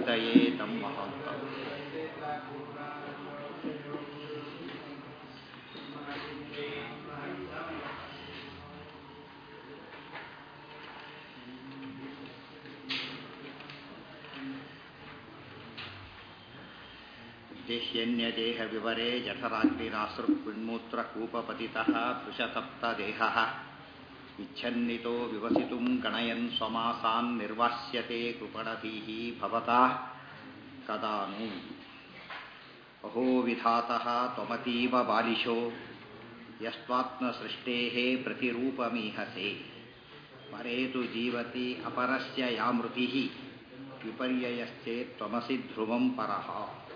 ಚಿಂತೆಯೇ ತಮ್ಮ ಮಹಾಂತ ದೇಹ್ಯನ್ಯದೇಹವಿವರೆ ಜಠರಾಗ್ನಿರಾಸೃನ್ಮೂತ್ರಕೂಪಪತಿತಃ ಪೃಷತಪ್ತದೇಹः ಇಚ್ಛನ್ನಿतो ವಿವಸಿತುಂ ಗಣಯನ್ ಸ್ವಮಾಸಾನ್ ನಿರ್ವಾಸ್ಯತೆ ಕೃಪಣತೀः ಭವತಾ ಕದಾನು ಅಹೋ ವಿಧಾತಃ ತ್ವಮತೀವ ಬಾಲಿಶೋ ಯಸ್ತ್ವಾತ್ಮಸೃಷ್ಟೇಃ ಪ್ರತಿರೂಪಮೀಹಸೆ ಪರೇತು ಜೀವತಿ ಅಪರಸ್ಯ ಯಾಮೃತಿಃ ವಿಪರ್ಯಯಶ್ಚೇತ್ ತ್ವಮಸಿ ಧ್ರುವಂ ಪರಃ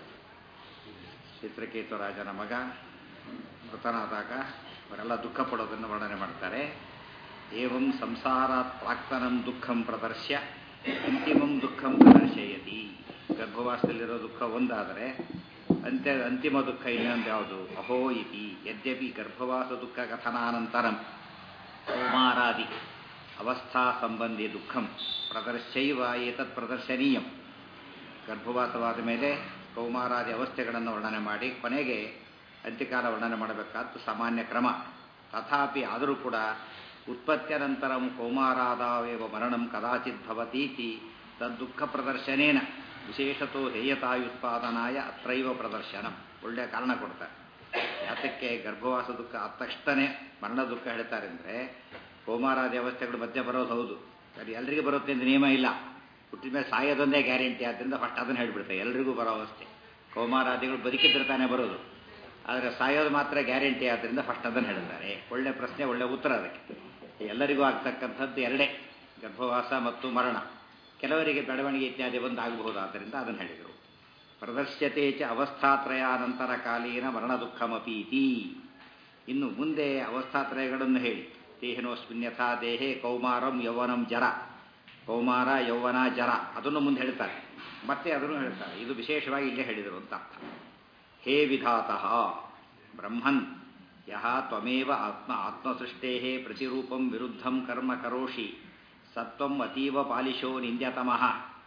ಚಿತ್ರಕೇತುರಾಜನ ಮಗ ಮೃತನಾದಾಗ ಅವರೆಲ್ಲ ದುಃಖ ಪಡೋದನ್ನು ವರ್ಣನೆ ಮಾಡ್ತಾರೆ ಏವಂ ಸಂಸಾರಾತ್ ಪ್ರಾಕ್ತನಂ ದುಃಖಂ ಪ್ರದರ್ಶ್ಯ ಅಂತಿಮಂ ದುಃಖಂ ಪ್ರದರ್ಶಯತಿ ಗರ್ಭವಾಸದಲ್ಲಿರೋ ದುಃಖ ಒಂದಾದರೆ ಅಂತ್ಯ ಅಂತಿಮ ದುಃಖ ಇನ್ನೊಂದು ಯಾವುದು ಅಹೋ ಇತಿ ಯದ್ಯಪಿ ಗರ್ಭವಾಸ ದುಃಖ ಕಥನಾನಂತರಂ ಕೌಮಾರಾದಿ ಅವಸ್ಥಾ ಸಂಬಂಧಿ ದುಃಖಂ ಪ್ರದರ್ಶೈವ ಏತತ್ ಪ್ರದರ್ಶನೀಯಂ ಗರ್ಭವಾಸವಾದ ಮೇಲೆ ಕೌಮಾರಾದಿ ಅವಸ್ಥೆಗಳನ್ನು ವರ್ಣನೆ ಮಾಡಿ ಕೊನೆಗೆ ಅಂತ್ಯಕಾಲ ವರ್ಣನೆ ಮಾಡಬೇಕಾದ್ದು ಸಾಮಾನ್ಯ ಕ್ರಮ ತಥಾಪಿ ಆದರೂ ಕೂಡ ಉತ್ಪತ್ತಿಯನಂತರಂ ಕೌಮಾರಾದಾವೇವ ಮರಣಂ ಕದಾಚಿತ್ ಭವತೀತಿ ತದ್ದುಃಖ ಪ್ರದರ್ಶನೇನ ವಿಶೇಷತೋ ಹೇಯತಾಯುತ್ಪಾದನಾಯ ಅತ್ರೈವ ಪ್ರದರ್ಶನ ಒಳ್ಳೆಯ ಕಾರಣ ಕೊಡ್ತಾರೆ ಯಾತಕ್ಕೆ ಗರ್ಭವಾಸ ದುಃಖ ಆದ ತಕ್ಷಣನೇ ಮರಣ ದುಃಖ ಹೇಳ್ತಾರೆ ಅಂದರೆ ಕೌಮಾರಾದಿ ಅವಸ್ಥೆಗಳು ಮಧ್ಯೆ ಬರೋದು ಹೌದು ಅದು ಎಲ್ರಿಗೂ ಬರುತ್ತೆ ಅಂತ ನಿಯಮ ಇಲ್ಲ ಹುಟ್ಟಿದ ಮೇಲೆ ಸಾಯೋದೊಂದೇ ಗ್ಯಾರಂಟಿ ಆದ್ದರಿಂದ ಫಸ್ಟ್ ಅದನ್ನು ಹೇಳಿಬಿಡ್ತಾರೆ ಎಲ್ರಿಗೂ ಬರೋ ಅವಸ್ಥೆ ಕೌಮಾರಾದಿಗಳು ಬದುಕಿದ್ರೆ ತಾನೇ ಬರೋದು ಆದರೆ ಸಾಯೋದು ಮಾತ್ರ ಗ್ಯಾರಂಟಿ ಆದ್ದರಿಂದ ಫಸ್ಟ್ ಅದನ್ನು ಹೇಳ್ತಾರೆ ಒಳ್ಳೆ ಪ್ರಶ್ನೆ ಒಳ್ಳೆ ಉತ್ತರ ಅದಕ್ಕೆ ಎಲ್ಲರಿಗೂ ಆಗ್ತಕ್ಕಂಥದ್ದು ಎರಡೇ ಗರ್ಭವಾಸ ಮತ್ತು ಮರಣ ಕೆಲವರಿಗೆ ಬೆಳವಣಿಗೆ ಇತ್ಯಾದಿ ಒಂದು ಆಗಬಹುದು ಆದ್ದರಿಂದ ಅದನ್ನು ಹೇಳಿದರು ಪ್ರದರ್ಶ್ಯತೆ ಚ ಅವಸ್ಥಾತ್ರಯಾನಂತರ ಕಾಲೀನ ಮರಣ ದುಃಖಮಪೀತಿ ಇನ್ನು ಮುಂದೆ ಅವಸ್ಥಾತ್ರಯಗಳನ್ನು ಹೇಳಿ ದೇಹಿನೋಸ್ಮಿನ್ಯಥಾ ದೇಹೇ ಕೌಮಾರಂ ಯೌವನಂ ಜರ ಕೌಮಾರ ಯೌವನ ಜರ ಅದನ್ನು ಮುಂದೆ ಹೇಳ್ತಾರೆ ಮತ್ತೆ ಅದನ್ನು ಹೇಳ್ತಾರೆ ಇದು ವಿಶೇಷವಾಗಿ ಇಲ್ಲೇ ಹೇಳಿದರು ಅಂತ ಅರ್ಥ ಹೇ ವಿಧಾತಃ ಬ್ರಹ್ಮನ್ ಯಹ ತ್ವಮೇವ ಆತ್ಮ ಆತ್ಮಸೃಷ್ಟೇ ಪ್ರತಿರೂಪಂ ವಿರುದ್ಧಂ ಕರ್ಮ ಕರೋಷಿ ಸತ್ವಂ ಅತೀವ ಪಾಲಿಶೋ ನಿಂದ್ಯತಮಃ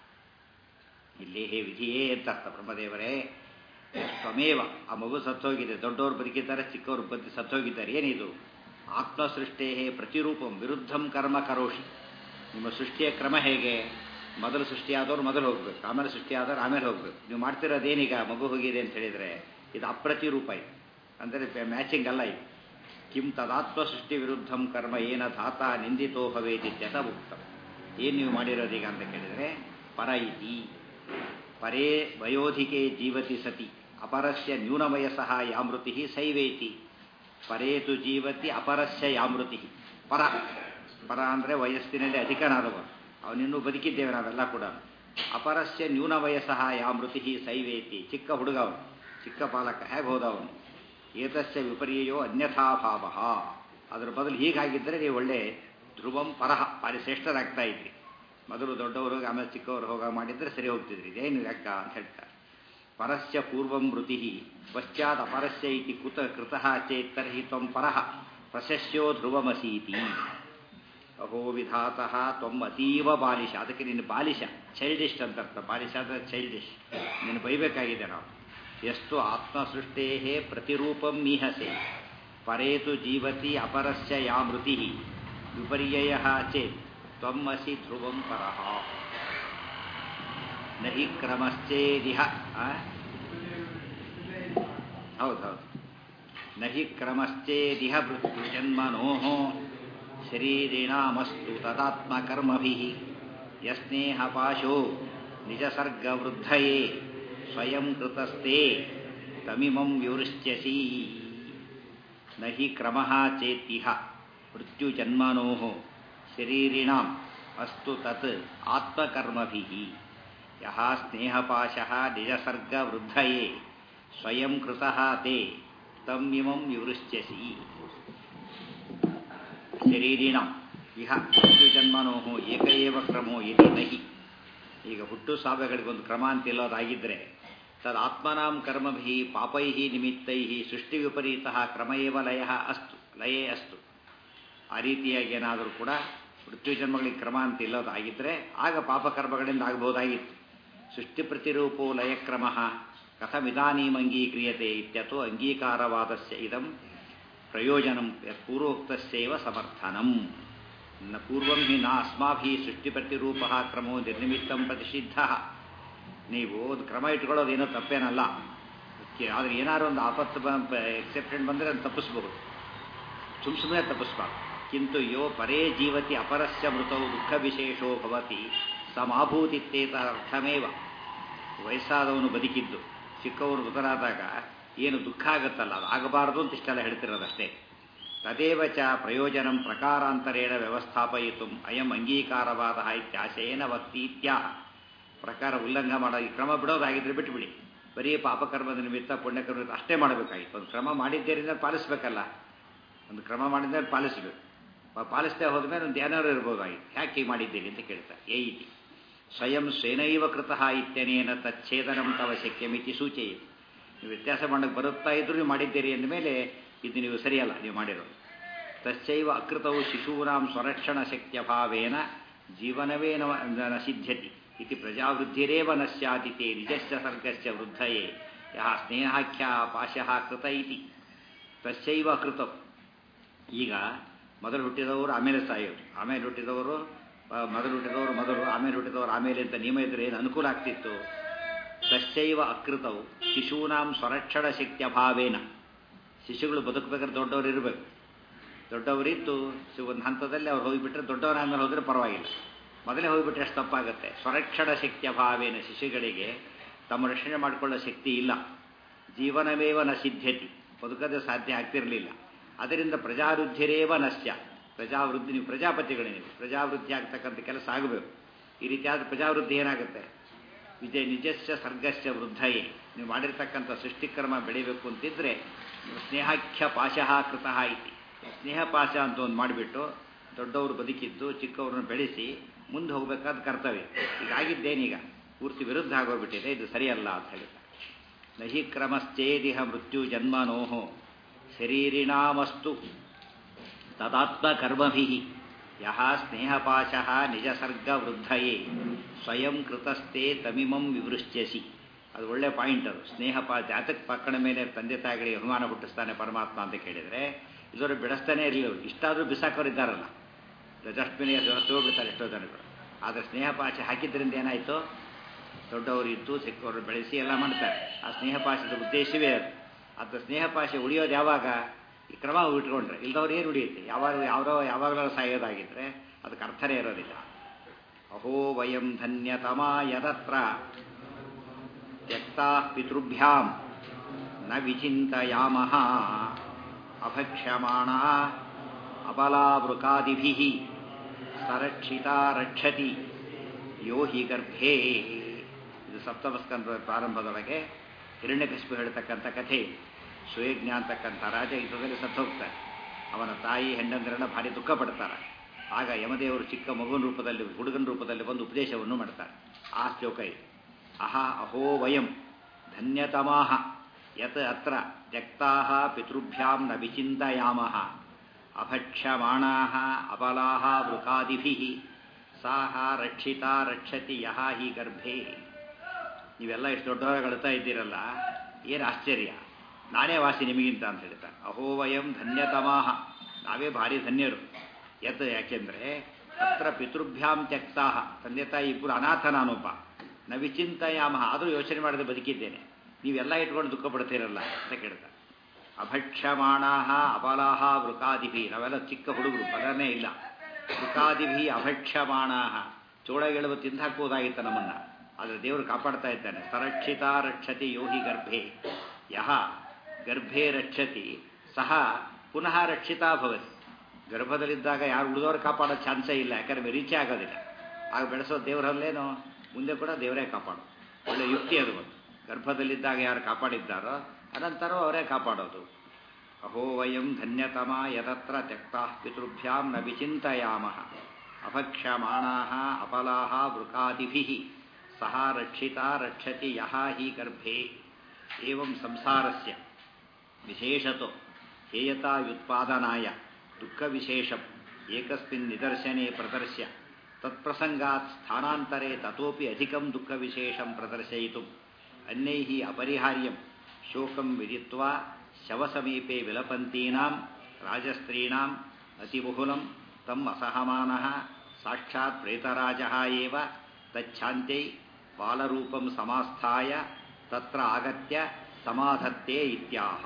ಇಲ್ಲಿ ಹೇ ವಿಧಿಯೇ ಅಂತ ಅರ್ಥ ಬ್ರಹ್ಮದೇವರೇ ತ್ವಮೇವ ಆ ಮಗು ಸತ್ತೋಗಿದೆ ದೊಡ್ಡವರು ಬದುಕಿದ್ದಾರೆ ಚಿಕ್ಕವರು ಬದುಕಿ ಸತ್ತೋಗಿದ್ದಾರೆ ಏನಿದು ಆತ್ಮಸೃಷ್ಟೇ ಪ್ರತಿರೂಪಂ ವಿರುದ್ಧಂ ಕರ್ಮ ಕರೋಷಿ ನಿಮ್ಮ ಸೃಷ್ಟಿಯ ಕ್ರಮ ಹೇಗೆ ಮೊದಲು ಸೃಷ್ಟಿಯಾದವ್ರು ಮೊದಲು ಹೋಗ್ಬೇಕು ಆಮೇಲೆ ಸೃಷ್ಟಿಯಾದವ್ರು ಆಮೇಲೆ ಹೋಗ್ಬೇಕು ನೀವು ಮಾಡ್ತಿರೋದೇನೀಗ ಮಗು ಹೋಗಿದೆ ಅಂತ ಹೇಳಿದರೆ ಇದು ಅಪ್ರತಿರೂಪ ಇದು ಅಂದರೆ ಮ್ಯಾಚಿಂಗ್ ಅಲ್ಲ ಇದು ಕಿಂ ತದಾತ್ಮ ಸೃಷ್ಟಿ ವಿರುದ್ಧಂ ಕರ್ಮ ಏನ ಧಾತ ನಿಂದಿತೋ ಭವೇದಿತ್ಯತ ಉಕ್ತಂ ಏನು ನೀವು ಮಾಡಿರೋದೀಗ ಅಂತ ಕೇಳಿದರೆ ಪರ ಇತಿ ಪರೇ ವಯೋಧಿಕೆ ಜೀವತಿ ಸತಿ ಅಪರಸ್ಯ ನ್ಯೂನವಯಸಃ ಯಾಮೃತಿ ಸೈವೇತಿ ಪರೇತು ಜೀವತಿ ಅಪರಸ್ಯ ಯಾಮೃತಿ ಪರ ಪರ ಅಂದರೆ ವಯಸ್ಸಿನಲ್ಲಿ ಅಧಿಕನಾದವ ಅವನಿನ್ನೂ ಬದುಕಿದ್ದೇವೆ ನಾವೆಲ್ಲ ಕೂಡ ಅಪರಸ್ಯ ನ್ಯೂನ ವಯಸ್ಸಃ ಯಾ ಮೃತಿ ಸೈವೇತಿ ಚಿಕ್ಕ ಹುಡುಗ ಅವನು ಚಿಕ್ಕ ಪಾಲಕ ಹೇಗೆ ಹೋದ ಅವನು ಏತಸ್ಯ ವಿಪರ್ಯಯೋ ಅನ್ಯಥಾಭಾವ ಅದರ ಬದಲು ಹೀಗಾಗಿದ್ದರೆ ನೀವು ಒಳ್ಳೆ ಧ್ರುವಂ ಪರಹ ಭಾರಿ ಶ್ರೇಷ್ಠರಾಗ್ತಾ ಇದ್ರಿ ಮೊದಲು ದೊಡ್ಡವರು ಆಮೇಲೆ ಚಿಕ್ಕವರು ಹೋಗ ಮಾಡಿದರೆ ಸರಿ ಹೋಗ್ತಿದ್ರಿ ಇದೇನು ಲೆಕ್ಕ ಅಂತ ಹೇಳ್ತಾರೆ ಪರಸ್ಯ ಪೂರ್ವಂ ಮೃತಿ ಪಶ್ಚಾತ್ ಅಪರಸ್ಯ ಇತಿ ಕುತ ಕೃತಃ ಚೇತ್ ತರ್ಹಿ ತ್ವಂ ಪರಃ ಪ್ರಶಸ್ಯೋ ಧ್ರುವಮಸೀತಿ ಅಹೋ ವಿಧಾತಃ ತ್ವಮ್ ಅತೀವ ಬಾಲಿಶ ಅದಕ್ಕೆ ನಿನ್ನ ಬಾಲಿಶ ಚೈಲ್ಡಿಶ್ ಅಂತ ಅರ್ಥ ಬಾಲಿಶ ಅಂದರೆ ಚೈಲ್ಡಿಶ್ ನಿನ್ನ ಬೈಬೇಕಾಗಿದೆ ನಾವು ಎಷ್ಟು ಆತ್ಮಸೃಷ್ಟೇ ಪ್ರತಿರೂಪಂ ಮೀಹಸೆ ಪರೇತು ಜೀವತಿ ಅಪರಸ್ಯ ಯಾ ಮೃತಿ ವಿಪರ್ಯಯ ಚೇತ್ ತ್ವಮ್ಮಸಿ ಧ್ರುವಂ ಪರಃ ನಹಿ ಕ್ರಮಶ್ಚೇದಿಹ ಹೌದೌದು ನಹಿ ಕ್ರಮಶ್ಚೇದಿಹ ಮೃತ್ಯುಜನ್ಮನೋ ಶರೀರಿಣಾಮಸ್ತು ತದಾತ್ಮಕರ್ಮಭಿ ಯಸ್ನೇಹಪಾಶೋ ನಿಜಸರ್ಗವೃದ್ಧಯೇ ಸ್ವಯಂ ಕೃತಸ್ತೆ ತಮಿಮಂ ವಿವೃಶ್ಯಸಿ ನ ಹಿ ಕ್ರಮ ಚೇತಿಹ ಮೃತ್ಯುಜನ್ಮನೋ ಶರೀರಿಣಾಂ ಅಸ್ತು ತತ್ ಆತ್ಮಕರ್ಮಭಿ ಯಹ ಸ್ನೇಹಪಾಶಃ ನಿಜಸರ್ಗವೃದ್ಧಯೇ ಸ್ವಯಂ ಕೃತಃ ತೇ ತಮ್ಮಿಮಂ ವಿವೃಶ್ಯಸಿ ಶರೀರಿಣ ಇಹ ಜನ್ಮನೋ ಏಕ ಏವ ಕ್ರಮೋ ಇತಿ ನಹಿ ಈಗ ಹುಟ್ಟು ಸಾವಿಗಳಿಗೊಂದು ಕ್ರಮ ಅಂತಿಲ್ಲೋದಾಗಿದ್ದರೆ ತದ್ ಆತ್ಮನಾಂ ಕರ್ಮಭಿ ಪಾಪೈ ನಿಮಿತ್ತೈ ಸೃಷ್ಟಿ ವಿಪರೀತ ಕ್ರಮ ಏವ ಲಯ ಅಸ್ತು ಲಯೇ ಅಸ್ತು ಆ ರೀತಿಯಾಗಿ ಏನಾದರೂ ಕೂಡ ಮೃತ್ಯು ಜನ್ಮಗಳಿಗೆ ಕ್ರಮ ಅಂತ ಇಲ್ಲೋದಾಗಿದ್ದರೆ ಆಗ ಪಾಪಕರ್ಮಗಳಿಂದ ಆಗಬಹುದಾಗಿತ್ತು ಸೃಷ್ಟಿಪ್ರತಿರೂಪೋ ಲಯಕ್ರಮ ಕಥಮಿದಾನೀಮಂಗೀಕ್ರಿಯತೆ ಇತ್ಯಥೋ ಅಂಗೀಕಾರವಾದಸ್ಯ ಇದಂ ಪ್ರಯೋಜನಂ ಪೂರ್ವೋಕ್ತಸ್ಯೈವ ಸಮರ್ಥನಂ ನ ಪೂರ್ವಂ ಹಿ ನ ಅಸ್ಮಾಭಿः ಸೃಷ್ಟಿಪ್ರತಿರೂಪ ಕ್ರಮೋ ನಿರ್ನಿಮಿತ್ತಂ ಪ್ರತಿಷಿದ್ಧ ನೀವು ಒಂದು ಕ್ರಮ ಇಟ್ಕೊಳ್ಳೋದು ಏನೋ ತಪ್ಪೇನಲ್ಲ ಆದರೆ ಏನಾದ್ರು ಒಂದು ಆಪತ್ತು ಎಕ್ಸೆಪ್ಷನ್ ಬಂದರೆ ಅದನ್ನು ತಪ್ಪಿಸ್ಬಹುದು ಸುಮ್ ಸುಮ್ಮನೆ ತಪ್ಪಿಸ್ಬಾರ್ದು ಕಿಂತು ಯೋ ಪರೇ ಜೀವತಿ ಅಪರಸ್ಯ ಮೃತೌ ದುಃಖ ವಿಶೇಷೋ ಭವತಿ ಸಮಾಭೂತಿತ್ತೇತ ಅರ್ಥಮೇವ ವಯಸ್ಸಾದವನು ಬದುಕಿದ್ದು ಚಿಕ್ಕವರು ಮೃತರಾದಾಗ ಏನು ದುಃಖ ಆಗುತ್ತಲ್ಲ ಅದು ಆಗಬಾರದು ಅಂತ ಇಷ್ಟೆಲ್ಲ ಹೇಳ್ತಿರೋದಷ್ಟೇ ತದೇವ ಚ ಪ್ರಯೋಜನಂ ಪ್ರಕಾರಾಂತರೇಣ ವ್ಯವಸ್ಥಾಪಯಿತು ಅಯಂ ಅಂಗೀಕಾರವಾದ ಇತ್ಯಾಶಯನ ವಕ್ತಿ ಇತ್ಯಾಹ ಪ್ರಕಾರ ಉಲ್ಲಂಘ ಮಾಡೋ ಈ ಕ್ರಮ ಬಿಡೋದಾಗಿದ್ರೆ ಬಿಟ್ಬಿಡಿ ಬರೀ ಪಾಪಕರ್ಮದ ನಿಮಿತ್ತ ಪುಣ್ಯಕರ್ಮ ಅಷ್ಟೇ ಮಾಡಬೇಕಾಗಿತ್ತು ಒಂದು ಕ್ರಮ ಮಾಡಿದ್ದೇರಿಂದ ಪಾಲಿಸ್ಬೇಕಲ್ಲ ಒಂದು ಕ್ರಮ ಮಾಡಿದ್ರೆ ಪಾಲಿಸಬೇಕು ಪಾಲಿಸದೆ ಹೋದ್ಮೇಲೆ ಒಂದು ಏನಾದ್ರು ಇರ್ಬೋದಾಗಿತ್ತು ಯಾಕೆ ಮಾಡಿದ್ದೀರಿ ಅಂತ ಕೇಳ್ತಾರೆ ಏ ಇತಿ ಸ್ವಯಂ ಸ್ವೇನೈವ ಕೃತಃ ಇತ್ಯನೇನ ತಚ್ಛೇದನಂ ತವ ಶಕ್ಯಮಿತಿ ಸೂಚಯಿತು ನೀವು ವ್ಯತ್ಯಾಸ ಮಾಡಕ್ಕೆ ಬರುತ್ತಾ ಇದ್ರು ನೀವು ಮಾಡಿದ್ದೀರಿ ಅಂದಮೇಲೆ ಇದು ನೀವು ಸರಿಯಲ್ಲ ನೀವು ಮಾಡಿರೋದು ತಶ್ಚೈವ ಅಕೃತವು ಶಿಶೂನಾಂ ಸ್ವರಕ್ಷಣ ಶಕ್ತ್ಯಭಾವೇನ ಜೀವನವೇ ನ ಸಿದ್ಧ್ಯತಿ ಇತಿ ಪ್ರಜಾವೃದ್ಧಿರೇವ ನ ಸ್ಯಾದಿತೆ ನಿಜಶ್ಚ ಸರ್ಗಶ್ಚ ವೃದ್ಧಯೇ ಯಹ ಸ್ನೇಹಾಖ್ಯ ಪಾಶಃ ಕೃತ ಇತಿ ತಶ್ಚೈವ ಅಕೃತವು ಈಗ ಮೊದಲು ಹುಟ್ಟಿದವರು ಆಮೇಲೆ ಸಾಯೋರು ಆಮೇಲೆ ಹುಟ್ಟಿದವರು ಮೊದಲು ಹುಟ್ಟಿದವರು ಮೊದಲು ಆಮೇಲೆ ಹುಟ್ಟಿದವರು ಆಮೇಲೆ ಅಂತ ನಿಯಮ ಇದ್ರೆ ಏನು ಅನುಕೂಲ ಆಗ್ತಿತ್ತು ತಶ್ಚೈವ ಅಕೃತವು ಶಿಶೂನಾಂ ಸ್ವರಕ್ಷಣ ಶಕ್ತ್ಯಭಾವೇನ ಶಿಶುಗಳು ಬದುಕಬೇಕಾದ್ರೆ ದೊಡ್ಡವರು ಇರಬೇಕು ದೊಡ್ಡವರಿದ್ದು ಒಂದು ಹಂತದಲ್ಲಿ ಅವ್ರು ಹೋಗಿಬಿಟ್ರೆ ದೊಡ್ಡವರಾದ್ಮೇಲೆ ಹೋದರೆ ಪರವಾಗಿಲ್ಲ ಮೊದಲೇ ಹೋಗಿಬಿಟ್ರೆ ಅಷ್ಟು ತಪ್ಪಾಗುತ್ತೆ ಸ್ವರಕ್ಷಣ ಶಕ್ತಿಯ ಭಾವೇನ ಶಿಶುಗಳಿಗೆ ತಮ್ಮ ರಕ್ಷಣೆ ಮಾಡಿಕೊಳ್ಳೋ ಶಕ್ತಿ ಇಲ್ಲ ಜೀವನವೇವ ನ ಸಿದ್ಧ್ಯತಿ ಬದುಕದೆ ಸಾಧ್ಯ ಆಗ್ತಿರಲಿಲ್ಲ ಅದರಿಂದ ಪ್ರಜಾವೃದ್ಧಿರೇವ ನಶ್ಯ ಪ್ರಜಾವೃದ್ಧಿ ನೀವು ಪ್ರಜಾಪತಿಗಳೇ ನೀವು ಪ್ರಜಾವೃದ್ಧಿ ಆಗ್ತಕ್ಕಂಥ ಕೆಲಸ ಆಗಬೇಕು ಈ ರೀತಿಯಾದ ಪ್ರಜಾವೃದ್ಧಿ ಏನಾಗುತ್ತೆ ವಿಜಯ ನಿಜಸ್ಯ ಸರ್ಗಸ್ಯ ವೃದ್ಧಯೇ ನೀವು ಮಾಡಿರ್ತಕ್ಕಂಥ ಸೃಷ್ಟಿಕ್ರಮ ಬೆಳಿಬೇಕು ಅಂತಿದ್ರೆ ಸ್ನೇಹಾಖ್ಯ ಪಾಶಃ ಕೃತಃ ಇತಿ ಸ್ನೇಹ ಪಾಶ ಅಂತ ಒಂದು ಮಾಡಿಬಿಟ್ಟು ದೊಡ್ಡವರು ಬದುಕಿದ್ದು ಚಿಕ್ಕವ್ರನ್ನ ಬೆಳೆಸಿ ಮುಂದೆ ಹೋಗಬೇಕಾದ ಕರ್ತವ್ಯ ಈಗಾಗಿದ್ದೇನೀಗ ಪೂರ್ತಿ ವಿರುದ್ಧ ಆಗೋಗ್ಬಿಟ್ಟಿದೆ ಇದು ಸರಿಯಲ್ಲ ಅಂತ ಹೇಳ್ತಾರೆ ನಹಿ ಕ್ರಮಶ್ಚೇದಿಹ ಮೃತ್ಯು ಜನ್ಮನೋಹೋ ಶರೀರಿಣಾಮಸ್ತು ತದಾತ್ಮಕರ್ಮಭಿ ಯಹ ಸ್ನೇಹಪಾಶಃ ನಿಜಸರ್ಗ ವೃದ್ಧಯೇ ಸ್ವಯಂ ಕೃತಸ್ಥೆ ತಮಿಮಂ ವಿವೃಶ್ಯಸಿ ಅದು ಒಳ್ಳೆ ಪಾಯಿಂಟ್ ಅದು ಸ್ನೇಹಪಾ ಜಾತಕ ಪಕ್ಕಣ ಮೇಲೆ ತಂದೆ ತಾಯಿಗಳಿಗೆ ಅನುಮಾನ ಹುಟ್ಟಿಸ್ತಾನೆ ಪರಮಾತ್ಮ ಅಂತ ಕೇಳಿದರೆ ಇದವರು ಬಿಡಿಸ್ತಾನೆ ಇರಲಿಲ್ಲ ಇಷ್ಟಾದರೂ ಬಿಸಾಕೋರು ಇದ್ದಾರಲ್ಲ ಡಸ್ಟ್ಬಿನ್ ಹೋಗ್ಬಿಡ್ತಾರೆ ಎಷ್ಟೋ ಜನಗಳು ಆದರೆ ಸ್ನೇಹಪಾಶ ಹಾಕಿದ್ರಿಂದ ಏನಾಯಿತು ದೊಡ್ಡವರು ಇದ್ದು ಚಿಕ್ಕವರು ಬೆಳೆಸಿ ಎಲ್ಲ ಮಾಡ್ತಾರೆ ಆ ಸ್ನೇಹಪಾಶದ ಉದ್ದೇಶವೇ ಅದು ಅದು ಸ್ನೇಹಪಾಶ ಉಳಿಯೋದು ಯಾವಾಗ ಈ ಕ್ರಮ ಇಟ್ಕೊಂಡ್ರೆ ಇಲ್ದವ್ರು ಏನು ಉಳಿಯುತ್ತೆ ಯಾವಾಗ ಯಾವ್ದೋ ಯಾವಾಗಲೂ ಸಾಯೋದಾಗಿದ್ದರೆ ಅದಕ್ಕೆ ಅರ್ಥನೇ ಇರೋದಿಲ್ಲ ಅಹೋ ವಯಂ ಧನ್ಯತಮ ಯದತ್ರ ತ್ಯಕ್ತಾ ಪಿತೃಭ್ಯಾಂ ನ ವಿಚಿಂತಯಾಮಃ ಅಭಕ್ಷ್ಯಮಾಣ ಅಬಲಾವೃಕಾದಿಭಿ ಸರಕ್ಷಿತಾ ರಕ್ಷತಿ ಯೋ ಹಿ ಗರ್ಭೇ ಇದು ಸಪ್ತಮಸ್ಕಂದ ಪ್ರಾರಂಭದೊಳಗೆ ಹಿರಣ್ಯಕಶಿಪು ಹೇಳ್ತಕ್ಕಂಥ ಕಥೆ ಸುಯಜ್ಞ ಅಂತಕ್ಕಂಥ ರಾಜ ಯುದ್ಧದಲ್ಲಿ ಸತ್ತು ಹೋಗ್ತಾರೆ ಅವನ ತಾಯಿ ಹೆಂಡಂದಿರನ್ನ ಭಾರಿ ದುಃಖ ಪಡ್ತಾರೆ ಆಗ ಯಮದೇವರು ಚಿಕ್ಕ ಮಗುವಿನ ರೂಪದಲ್ಲಿ ಹುಡುಗನ ರೂಪದಲ್ಲಿ ಬಂದು ಉಪದೇಶವನ್ನು ಮಾಡ್ತಾರೆ ಆ ಶ್ಲೋಕ ಇದೆ ಅಹ ಅಹೋ ವಯಂ ಧನ್ಯತಮಾಹ ಯತ್ ಅತ್ರ ತ್ಯಕ್ತಾಹ ಪಿತೃಭ್ಯಾಂ ನ ವಿಚಿಂತಯಾಮಃ ಅಭಕ್ಷ್ಯಮಾಣಾಹ ಅಬಲಾಹ ವೃಕಾದಿಭಿಃ ಸಾಹ ರಕ್ಷಿತಾ ರಕ್ಷತಿ ಯಹ ಹಿ ಗರ್ಭೆ ನೀವೆಲ್ಲ ಇಷ್ಟು ದೊಡ್ಡವರಾಗ ಅಳ್ತಾ ಇದ್ದೀರಲ್ಲ ಏನು ಆಶ್ಚರ್ಯ ನಾನೇ ವಾಸಿ ನಿಮಗಿಂತ ಅಂತ ಹೇಳ್ತಾರೆ ಅಹೋ ವಯಂ ಧನ್ಯತಮಾಹ ನಾವೇ ಭಾರಿ ಧನ್ಯರು ಯತ್ ಯಾಕೆಂದರೆ ಅತ್ರ ಪಿತೃಭ್ಯಾಂ ತ್ಯಕ್ತಾಹ ತಂದೆ ತಾಯಿ ಇಬ್ಬರು ಅನಾಥ ನಾನೊಬ್ಬ ನ ವಿಚಿಂತಯಾಮಹ ಆದರೂ ಯೋಚನೆ ಮಾಡದೆ ಬದುಕಿದ್ದೇನೆ ನೀವೆಲ್ಲ ಇಟ್ಕೊಂಡು ದುಃಖ ಪಡ್ತೀರಲ್ಲ ಅಂತ ಕೇಳ್ತಾರೆ ಅಭಕ್ಷ್ಯಮಾಣಾಹ ಅಬಲಾಹ ವೃಕಾದಿಭಿ ನಾವೆಲ್ಲ ಚಿಕ್ಕ ಹುಡುಗರು ಫಲನೇ ಇಲ್ಲ ವೃಕಾದಿಭಿ ಅಭಕ್ಷ್ಯಮಾಣಾಹ ಚೋಳಗೆಳುವ ತಿಂದಾಕುವುದಾಗಿತ್ತು ನಮ್ಮನ್ನ ಆದರೆ ದೇವರು ಕಾಪಾಡ್ತಾ ಇದ್ದಾನೆ ಸರಕ್ಷಿತ ರಕ್ಷತಿ ಯೋಹಿ ಗರ್ಭೆ ಯಹ ಗರ್ಭೆ ರಕ್ಷತಿ ಸಹ ಪುನಃ ರಕ್ಷಿತಾ ಭವತಿ ಗರ್ಭದಲ್ಲಿದ್ದಾಗ ಯಾರು ಉಳಿದವರು ಕಾಪಾಡೋ ಚಾನ್ಸೇ ಇಲ್ಲ ಯಾಕಂದ್ರೆ ರೀಚೇ ಆಗೋದಿಲ್ಲ ಆಗ ಬೆಳೆಸೋ ದೇವರಲ್ಲೇನೋ ಮುಂದೆ ಕೂಡ ದೇವರೇ ಕಾಪಾಡೋ ಒಳ್ಳೆ ಯುಕ್ತಿ ಅದು ಒಂದು ಗರ್ಭದಲ್ಲಿದ್ದಾಗ ಯಾರು ಕಾಪಾಡಿದ್ದಾರೋ ಅನಂತರ ಅವರೇ ಕಾಪಾಡೋದು ಅಹೋ ವಯಂ ಧನ್ಯತಮ ಯದತ್ರ ತ್ಯಕ್ತಾ ಪಿತೃಭ್ಯಾಂ ನ ವಿಚಿಂತಯಾಮಃ ಅಭಕ್ಷ್ಯಮಾಣಾಹ ಅಪಲಾಹ ವೃಕಾದಿಭಿಃ ಸಹ ರಕ್ಷಿತಾ ರಕ್ಷತಿ ಯಹ ಹಿ ಗರ್ಭೆ ಏವಂ ಸಂಸಾರಸ್ಯ ವಿಶೇಷತೋ ಹೇಯತಾಯುತ್ಪಾದನಾಯ ದುಃಖವಿಶೇಷಂ ಏಕಸ್ಮಿನ್ ನಿದರ್ಶನೆ ಪ್ರದರ್ಶ್ಯ ತತ್ಪ್ರಸಂಗಾತ್ ಸ್ಥಾನಾಂತರೆ ತತೋಪಿ ಅಧಿಕಂ ದುಃಖ ವಿಶೇಷಂ ಪ್ರದರ್ಶಯಿತು ಅನ್ಯೈ ಅಪರಿಹಾರ್ಯಂ ಶೋಕಂ ವಿದಿತ್ವಾ ಶವಸಮೀಪೆ ವಿಲಪಂತೀನಾಂ ರಾಜಸ್ತ್ರೀಣಾಂ ಅತಿಬಹುಲಂ ತಮ್ ಅಸಹಮಾನಃ ಸಾಕ್ಷಾತ್ ಪ್ರೇತರಾಜಃ ಏವ ತಚ್ಛಾಂತ್ಯೈ ಬಾಲರೂಪಂ ಸಮಾಸ್ಥಾಯ ತತ್ರ ಆಗತ್ಯ ಸಮಾಧತ್ತೆ ಇತ್ಯಾಹ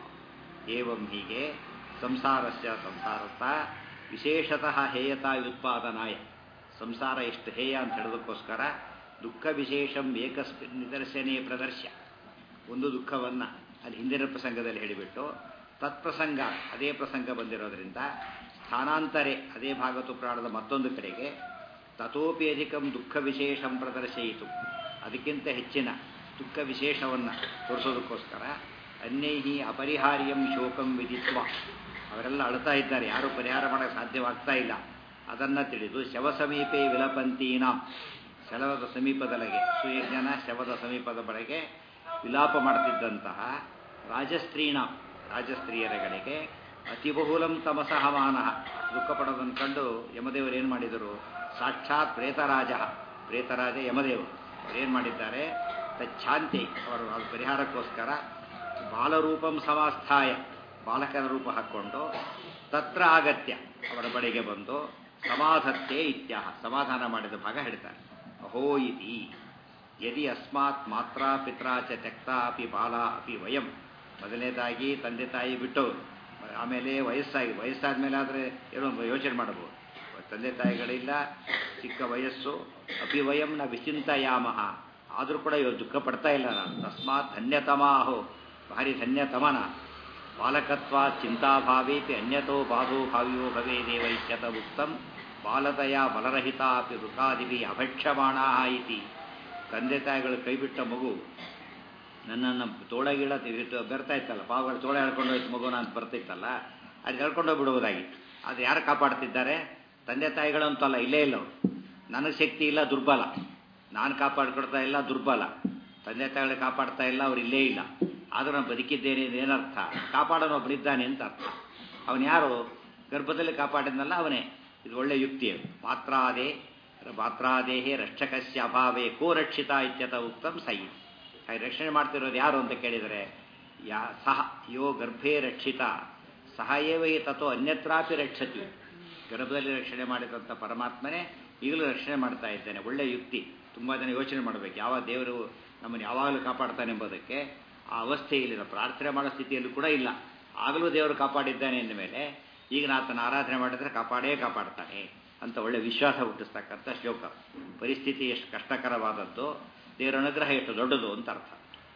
ಏವಂ ಹೀಗೆ ಸಂಸಾರಸ್ಯ ಸಂಸಾರತ ವಿಶೇಷತಃ ಹೇಯತಾ ವ್ಯುತ್ಪಾದನಾಯ ಸಂಸಾರ ಎಷ್ಟು ಹೇಯ ಅಂತ ಹೇಳೋದಕ್ಕೋಸ್ಕರ ದುಃಖ ವಿಶೇಷಂ ಏಕಸ್ಮಿನ್ ನಿದರ್ಶನೇ ಪ್ರದರ್ಶ್ಯ ಒಂದು ದುಃಖವನ್ನು ಅಲ್ಲಿ ಹಿಂದಿನ ಪ್ರಸಂಗದಲ್ಲಿ ಹೇಳಿಬಿಟ್ಟು ತತ್ಪ್ರಸಂಗ ಅದೇ ಪ್ರಸಂಗ ಬಂದಿರೋದ್ರಿಂದ ಸ್ಥಾನಾಂತರೆ ಅದೇ ಭಾಗತು ಪ್ರಾಣದ ಮತ್ತೊಂದು ಕಡೆಗೆ ತಥೋಪಿ ಅಧಿಕಂ ದುಃಖ ವಿಶೇಷಂ ಪ್ರದರ್ಶಯಿತು ಅದಕ್ಕಿಂತ ಹೆಚ್ಚಿನ ದುಃಖ ವಿಶೇಷವನ್ನು ತೋರಿಸೋದಕ್ಕೋಸ್ಕರ ಅನ್ಯೈಹಿ ಅಪರಿಹಾರ್ಯಂ ಶೋಕಂ ವಿಧಿತ್ವ ಅವರೆಲ್ಲ ಅಳ್ತಾ ಇದ್ದಾರೆ ಯಾರೂ ಪರಿಹಾರ ಮಾಡೋಕ್ಕೆ ಸಾಧ್ಯವಾಗ್ತಾ ಇಲ್ಲ ಅದನ್ನು ತಿಳಿದು ಶವ ಸಮೀಪೆ ವಿಲಪಂತೀನಾಂ ಶವದ ಸಮೀಪದೊಳಗೆ ಸುಯಜ್ಞನ ಶವದ ಸಮೀಪದ ಬಳೆಗೆ ವಿಲಾಪ ಮಾಡ್ತಿದ್ದಂತಹ ರಾಜಸ್ತ್ರೀಣ ರಾಜಸ್ತ್ರೀಯರ ಕಡೆಗೆ ಅತಿಬಹುಲಂ ತಮಸಹಮಾನ ದುಃಖ ಪಡೋದನ್ನು ಕಂಡು ಯಮದೇವರು ಏನು ಮಾಡಿದರು ಸಾಕ್ಷಾತ್ ಪ್ರೇತರಾಜ ಪ್ರೇತರಾಜ ಯಮದೇವರು ಅವರೇನು ಮಾಡಿದ್ದಾರೆ ತಚ್ಛಾಂತಿ ಅವರು ಅದು ಪರಿಹಾರಕ್ಕೋಸ್ಕರ ಬಾಲರೂಪಂ ಸಮಾಸ್ಥಾಯ ಬಾಲಕನ ರೂಪ ಹಾಕ್ಕೊಂಡು ತತ್ರ ಅಗತ್ಯ ಅವರ ಬಳಿಗೆ ಬಂದು ಸಮಾಧತ್ತೆ ಇತ್ಯಾಹ ಸಮಾಧಾನ ಮಾಡಿದ ಭಾಗ ಹೇಳ್ತಾರೆ ಅಹೋ ಇತಿ ಯದಿ ಅಸ್ಮಾತ್ ಮಾತ್ರ ಪಿತ್ರ ಚ ತ್ಯಕ್ತ ಅಪಿ ಬಾಲ ಅಪಿ ವಯಂ ಮೊದಲನೇದಾಗಿ ತಂದೆ ತಾಯಿ ಬಿಟ್ಟವರು ಆಮೇಲೆ ವಯಸ್ಸಾಗಿ ವಯಸ್ಸಾದ ಮೇಲೆ ಆದರೆ ಏನೋ ಯೋಚನೆ ಮಾಡಬಹುದು ತಂದೆ ತಾಯಿಗಳಿಲ್ಲ ಚಿಕ್ಕ ವಯಸ್ಸು ಅಪಿ ವಯಂ ನ ವಿಚಿಂತಯಾಮಹ ಆದರೂ ಕೂಡ ಇವರು ದುಃಖ ಪಡ್ತಾ ಇಲ್ಲ ನಾನು ತಸ್ಮಾತ್ ಧನ್ಯತಮಾಹೋ ಭಾರಿ ಧನ್ಯತಮನ ಬಾಲಕತ್ವ ಚಿಂತಾಭಾವೇಪಿ ಅನ್ಯತೋ ಬಾಧೋ ಭಾವ್ಯೋ ಭವೇದೇವ ಇತ್ಯತ ಉಕ್ತಂ ಬಾಲದಯ ಬಲರಹಿತ ಅಪಿ ವೃಕಾದಿಭಿ ಅಭಕ್ಷ್ಯಮಾಣ ಇತಿ ತಂದೆ ತಾಯಿಗಳು ಕೈಬಿಟ್ಟ ಮಗು ನನ್ನನ್ನು ತೋಳಗಿಳ ಬರ್ತಾ ಇತ್ತಲ್ಲ ಪಾವಗಳು ತೋಳ ಹೇಳ್ಕೊಂಡು ಹೋಯ್ತು ಮಗುನ ಅಂತ ಬರ್ತಿತ್ತಲ್ಲ ಅದು ಹೇಳ್ಕೊಂಡು ಬಿಡುವುದಾಗಿತ್ತು ಅದು ಯಾರು ಕಾಪಾಡ್ತಿದ್ದಾರೆ ತಂದೆ ತಾಯಿಗಳಂತಲ್ಲ ಇಲ್ಲೇ ಇಲ್ಲ ಅವರು ನನಗೆ ಶಕ್ತಿ ಇಲ್ಲ ದುರ್ಬಲ ನಾನು ಕಾಪಾಡ್ಕೊಡ್ತಾ ಇಲ್ಲ ದುರ್ಬಲ ತಂದೆ ತಾಯಿಗಳು ಕಾಪಾಡ್ತಾ ಇಲ್ಲ ಅವ್ರು ಇಲ್ಲೇ ಇಲ್ಲ ಆದರೂ ನಾನು ಬದುಕಿದ್ದೇನೆ ಏನರ್ಥ ಕಾಪಾಡೋನು ಒಬ್ಬನಿದ್ದಾನೆ ಅಂತ ಅರ್ಥ ಅವನು ಯಾರು ಗರ್ಭದಲ್ಲಿ ಕಾಪಾಡಿದ್ನಲ್ಲ ಅವನೇ ಇದು ಒಳ್ಳೆ ಯುಕ್ತಿ ಅದು ಮಾತ್ರಾದೇ ಮಾತ್ರಾದೇಹೇ ರಕ್ಷಕಸ್ಯ ಅಭಾವೇ ಕೋ ರಕ್ಷಿತ ಇತ್ಯತ ಉಕ್ತಂ ಸೈ ಹಾಗೆ ರಕ್ಷಣೆ ಮಾಡ್ತಿರೋದು ಯಾರು ಅಂತ ಕೇಳಿದರೆ ಯಾ ಸಹ ಯೋ ಗರ್ಭೇ ರಕ್ಷಿತ ಸಹ ಏವ ತಥೋ ಅನ್ಯತ್ರಾಪಿ ರಕ್ಷತಿ ಗರ್ಭದಲ್ಲಿ ರಕ್ಷಣೆ ಮಾಡಿದಂಥ ಪರಮಾತ್ಮನೇ ಈಗಲೂ ರಕ್ಷಣೆ ಮಾಡ್ತಾ ಇದ್ದೇನೆ ಒಳ್ಳೆ ಯುಕ್ತಿ ತುಂಬ ಜನ ಯೋಚನೆ ಮಾಡಬೇಕು ಯಾವ ದೇವರು ನಮ್ಮನ್ನು ಯಾವಾಗಲೂ ಕಾಪಾಡ್ತಾನೆ ಎಂಬುದಕ್ಕೆ ಆ ಅವಸ್ಥೆಯಲ್ಲಿ ಪ್ರಾರ್ಥನೆ ಮಾಡೋ ಸ್ಥಿತಿಯಲ್ಲೂ ಕೂಡ ಇಲ್ಲ ಆಗಲೂ ದೇವರು ಕಾಪಾಡಿದ್ದಾನೆ ಎಂದ ಮೇಲೆ ಈಗ ಆತನ ಆರಾಧನೆ ಮಾಡಿದರೆ ಕಾಪಾಡೇ ಕಾಪಾಡ್ತಾನೆ ಅಂತ ಒಳ್ಳೆ ವಿಶ್ವಾಸ ಹುಟ್ಟಿಸ್ತಕ್ಕಂಥ ಶ್ಲೋಕ ಪರಿಸ್ಥಿತಿ ಎಷ್ಟು ಕಷ್ಟಕರವಾದದ್ದು ದೇವರ ಅನುಗ್ರಹ ಎಷ್ಟು ದೊಡ್ಡದು ಅಂತ ಅರ್ಥ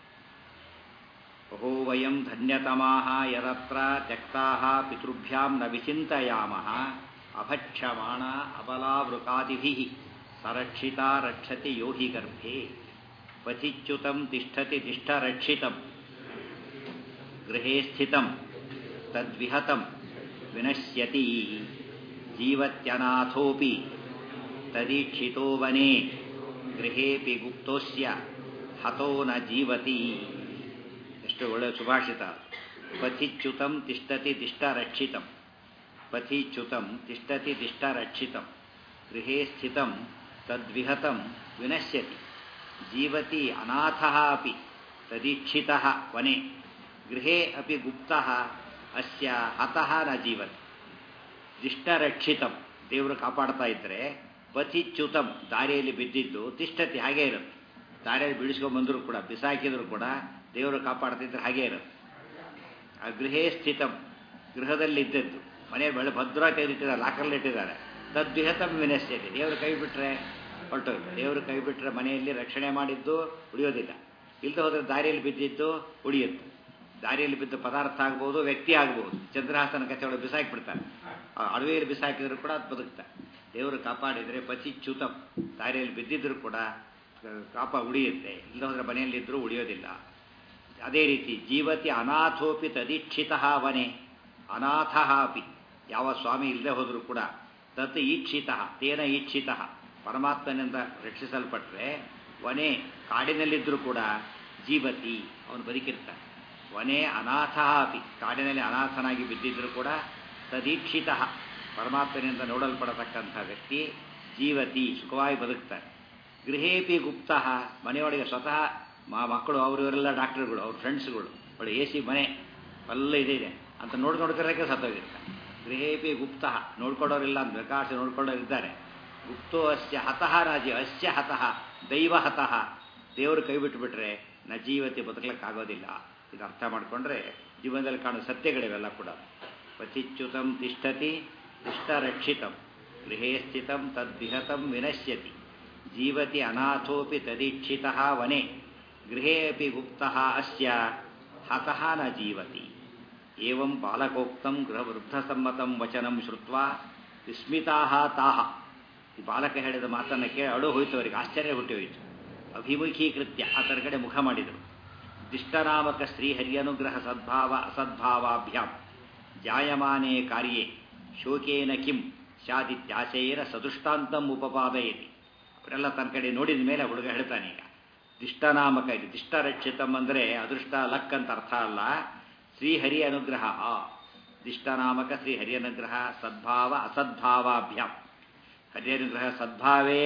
ಬಹೋ ವಯಂ ಧನ್ಯತಮಾಹ ಯದತ್ರ ತ್ಯಕ್ತಾ ಪಿತೃಭ್ಯಾಂ ನ ವಿಚಿಂತಯಾಮಃ ಅಭಕ್ಷಮಾಣ ಅಬಲಾವೃಕಾದಿಭಿ ಸರಕ್ಷಿತ ರಕ್ಷತಿ ಯೋಹಿ ಗರ್ಭೆ ಪಥಿಚ್ಯುತಂ ತಿಷ್ಠತಿ ತಿಷ್ಠರಕ್ಷಿತಂ ಗೃಹೇ ಸ್ಥಿತಂ ತದ್ವಿಹತಂ ವಿನಶ್ಯತಿ ಜೀವತ್ಯನಾಥೋಪಿ ತದೀಕ್ಷಿತೋ ವನೆ ಗೃಹೇಪಿ ಗುಪ್ತೋಸ್ಯ ಹತೋ ನ ಜೀವತಿ ಎಷ್ಟು ಒಳ್ಳೆಯ ಸುಭಾಷಿತ ಪಥಿಚ್ಯುತಂ ತಿಷ್ಠತಿ ತಿಷ್ಠರಕ್ಷಿತಂ ಪಥಿಚ್ಯುತಂ ತಿಷ್ಠತಿ ತಿಷ್ಠರಕ್ಷಿತಂ ಗೃಹೇ ಸ್ಥಿತಂ ತದ್ವಿಹತಂ ವಿನಶ್ಯತಿ ಜೀವತಿ ಅನಾಥ ಅಪಿ ತದೀಕ್ಷಿತ ವನೆ ಗೃಹೇ ಅಪಿ ಗುಪ್ತ ಅಸ್ಯ ಹತಃ ನ ಜೀವತಿ ದಿಷ್ಟರಕ್ಷಿತಂ ದೇವರು ಕಾಪಾಡ್ತಾ ಇದ್ದರೆ ಪಥಿಚ್ಯುತಂ ದಾರಿಯಲ್ಲಿ ಬಿದ್ದಿದ್ದು ತಿಷ್ಟತಿ ಹಾಗೇ ಇರುತ್ತೆ ದಾರಿಯಲ್ಲಿ ಬಿಡಿಸ್ಕೊಂಡ್ಬಂದರೂ ಕೂಡ ಬಿಸಾಕಿದ್ರು ಕೂಡ ದೇವರು ಕಾಪಾಡ್ತಿದ್ರೆ ಹಾಗೇ ಇರುತ್ತೆ ಆ ಗೃಹೇ ಸ್ಥಿತಂ ಗೃಹದಲ್ಲಿದ್ದದ್ದು ಮನೆ ಬೆಳೆ ಭದ್ರವಾಗಿ ತೆಗೆದಿಟ್ಟಿದ್ದಾರೆ ಲಾಕರ್ಲ್ಲಿ ಇಟ್ಟಿದ್ದಾರೆ ತದ್ವಿಹತಂ ವಿನಶ್ಯತೆ ದೇವರು ಕೈ ಬಿಟ್ಟರೆ ಹೊರಟೋಗುತ್ತೆ ದೇವರು ಕೈ ಬಿಟ್ಟರೆ ಮನೆಯಲ್ಲಿ ರಕ್ಷಣೆ ಮಾಡಿದ್ದು ಉಳಿಯೋದಿಲ್ಲ ಇಲ್ಲದೆ ಹೋದರೆ ದಾರಿಯಲ್ಲಿ ಬಿದ್ದಿದ್ದು ಉಳಿಯುತ್ತೆ ದಾರಿಯಲ್ಲಿ ಬಿದ್ದ ಪದಾರ್ಥ ಆಗ್ಬೋದು ವ್ಯಕ್ತಿ ಆಗ್ಬೋದು ಚಂದ್ರಹಾಸನ ಕಥೆ ಒಳಗೆ ಬಿಸಾಕಿಬಿಡ್ತಾರೆ ಅಡವೆಯಲ್ಲಿ ಬಿಸಾಕಿದ್ರು ಕೂಡ ಅದು ಬದುಕ್ತಾರೆ ದೇವರು ಕಾಪಾಡಿದರೆ ಪತಿ ಚ್ಯುತಂ ದಾರಿಯಲ್ಲಿ ಬಿದ್ದಿದ್ರು ಕೂಡ ಕಾಪ ಉಳಿಯುತ್ತೆ ಇಲ್ಲದೆ ಹೋದರೆ ಮನೆಯಲ್ಲಿದ್ದರೂ ಉಳಿಯೋದಿಲ್ಲ ಅದೇ ರೀತಿ ಜೀವತಿ ಅನಾಥೋಪಿ ತದೀಕ್ಷಿತ ವನೆ ಅನಾಥ ಅಪಿ ಯಾವ ಸ್ವಾಮಿ ಇಲ್ಲದೆ ಹೋದರೂ ಕೂಡ ತತ್ ಈಕ್ಷಿತ ತೇನ ಈಕ್ಷಿತ ಪರಮಾತ್ಮನಿಂದ ರಕ್ಷಿಸಲ್ಪಟ್ಟರೆ ವನೆ ಕಾಡಿನಲ್ಲಿದ್ದರೂ ಕೂಡ ಜೀವತಿ ಅವನು ಬದುಕಿರ್ತಾನೆ ವನೆ ಅನಾಥ ಅಪಿ ಕಾಡಿನಲ್ಲಿ ಅನಾಥನಾಗಿ ಬಿದ್ದಿದ್ದರೂ ಕೂಡ ತದೀಕ್ಷಿತ ಪರಮಾತ್ಮನಿಂದ ನೋಡಲ್ಪಡತಕ್ಕಂಥ ವ್ಯಕ್ತಿ ಜೀವತಿ ಸುಖವಾಗಿ ಬದುಕ್ತಾರೆ ಗೃಹೇಪಿ ಗುಪ್ತ ಮನೆಯೊಳಗೆ ಸ್ವತಃ ಮಾ ಮಕ್ಕಳು ಅವರು ಇವರೆಲ್ಲ ಡಾಕ್ಟರ್ಗಳು ಅವ್ರ ಫ್ರೆಂಡ್ಸ್ಗಳು ಒಳ್ಳೆ ಎ ಸಿ ಮನೆ ಎಲ್ಲ ಇದೆ ಇದೆ ಅಂತ ನೋಡಿ ನೋಡ್ಕೊಳ್ಳೋಕೆ ಸತ್ತೋಗಿರ್ತಾರೆ ಗೃಹೇಪಿ ಗುಪ್ತ ನೋಡ್ಕೊಳ್ಳೋರಿಲ್ಲ ಅಂತ ಬೇಕಾಶ ನೋಡ್ಕೊಳ್ಳೋರು ಇದ್ದಾರೆ ಗುಪ್ತೋ ಅಸ್ಯ ಹತಃ ರಾಜಿ ಅಸ್ಯ ಹತಃ ದೈವ ಹತಃ ದೇವರು ಕೈ ಬಿಟ್ಟುಬಿಟ್ರೆ ನ ಜೀವತಿ ಬದುಕಲಿಕ್ಕಾಗೋದಿಲ್ಲ ಇದು ಅರ್ಥ ಮಾಡಿಕೊಂಡ್ರೆ ಜೀವನದಲ್ಲಿ ಕಾಣೋ ಸತ್ಯಗಳಿವೆಲ್ಲ ಕೂಡ ಪತಿಚ್ಯುತಂ ತಿಷ್ಠತಿ ತಿಷ್ಟರಕ್ಷಿತಂ ಗೃಹೇ ಸ್ಥಿತಂ ತದ್ವಿಹತಂ ವಿನಶ್ಯತಿ ಜೀವತಿ ಅನಾಥೋಪಿ ತದೀಕ್ಷಿತ ವನೆ ಗೃಹೇ ಅಪಿ ಗುಪ್ತ ಅಸ್ಯ ಹತಃ ನ ಜೀವತಿ ಏವಂ ಬಾಲಕೋಕ್ತಂ ಗೃಹವೃದ್ಧಸಮ್ಮತಂ ವಚನಂ ಶ್ರುತ್ವ ವಿಸ್ಮಿತಾ ತಾಹ ಈ ಬಾಲಕ ಹೇಳಿದ ಮಾತನ್ನು ಕೇಳಿ ಅಳು ಹೋಯ್ತು ಅವರಿಗೆ ಆಶ್ಚರ್ಯ ಹುಟ್ಟಿ ಹೋಯಿತು ಅಭಿಮುಖೀಕೃತ್ಯ ಆತರ ಕಡೆ ಮುಖ ಮಾಡಿದರು ದಿಷ್ಟನಾಮಕ ಶ್ರೀಹರ್ಯನುಗ್ರಹ ಸದ್ಭಾವ ಅಸದ್ಭಾವಾಭ್ಯಾಂ ಜಾಯಮಾನೇ ಕಾರ್ಯೇ ಶೋಕೇನ ಕಿಂ ಸ್ಯಾದಿತ್ಯಾಶಯೇನ ಸದುಷ್ಟಾಂತಂ ಉಪಪಾದಯತಿ ಅವರೆಲ್ಲ ತನ್ನ ಕಡೆ ನೋಡಿದ ಮೇಲೆ ಹುಡುಗ ಹೇಳ್ತಾನೆ ಈಗ ದಿಷ್ಟನಾಮಕ ಇದು ದಿಷ್ಟರಕ್ಷಿತಂ ಅಂದರೆ ಅದೃಷ್ಟ ಲಕ್ ಅಂತ ಅರ್ಥ ಅಲ್ಲ ಶ್ರೀಹರಿ ಅನುಗ್ರಹ ಆ ದಿಷ್ಟನಾಮಕ ಶ್ರೀಹರಿ ಅನುಗ್ರಹ ಸದ್ಭಾವ ಅಸದ್ಭಾವಾಭ್ಯಾಂ ಹರಿಯನುಗ್ರಹ ಸದ್ಭಾವೇ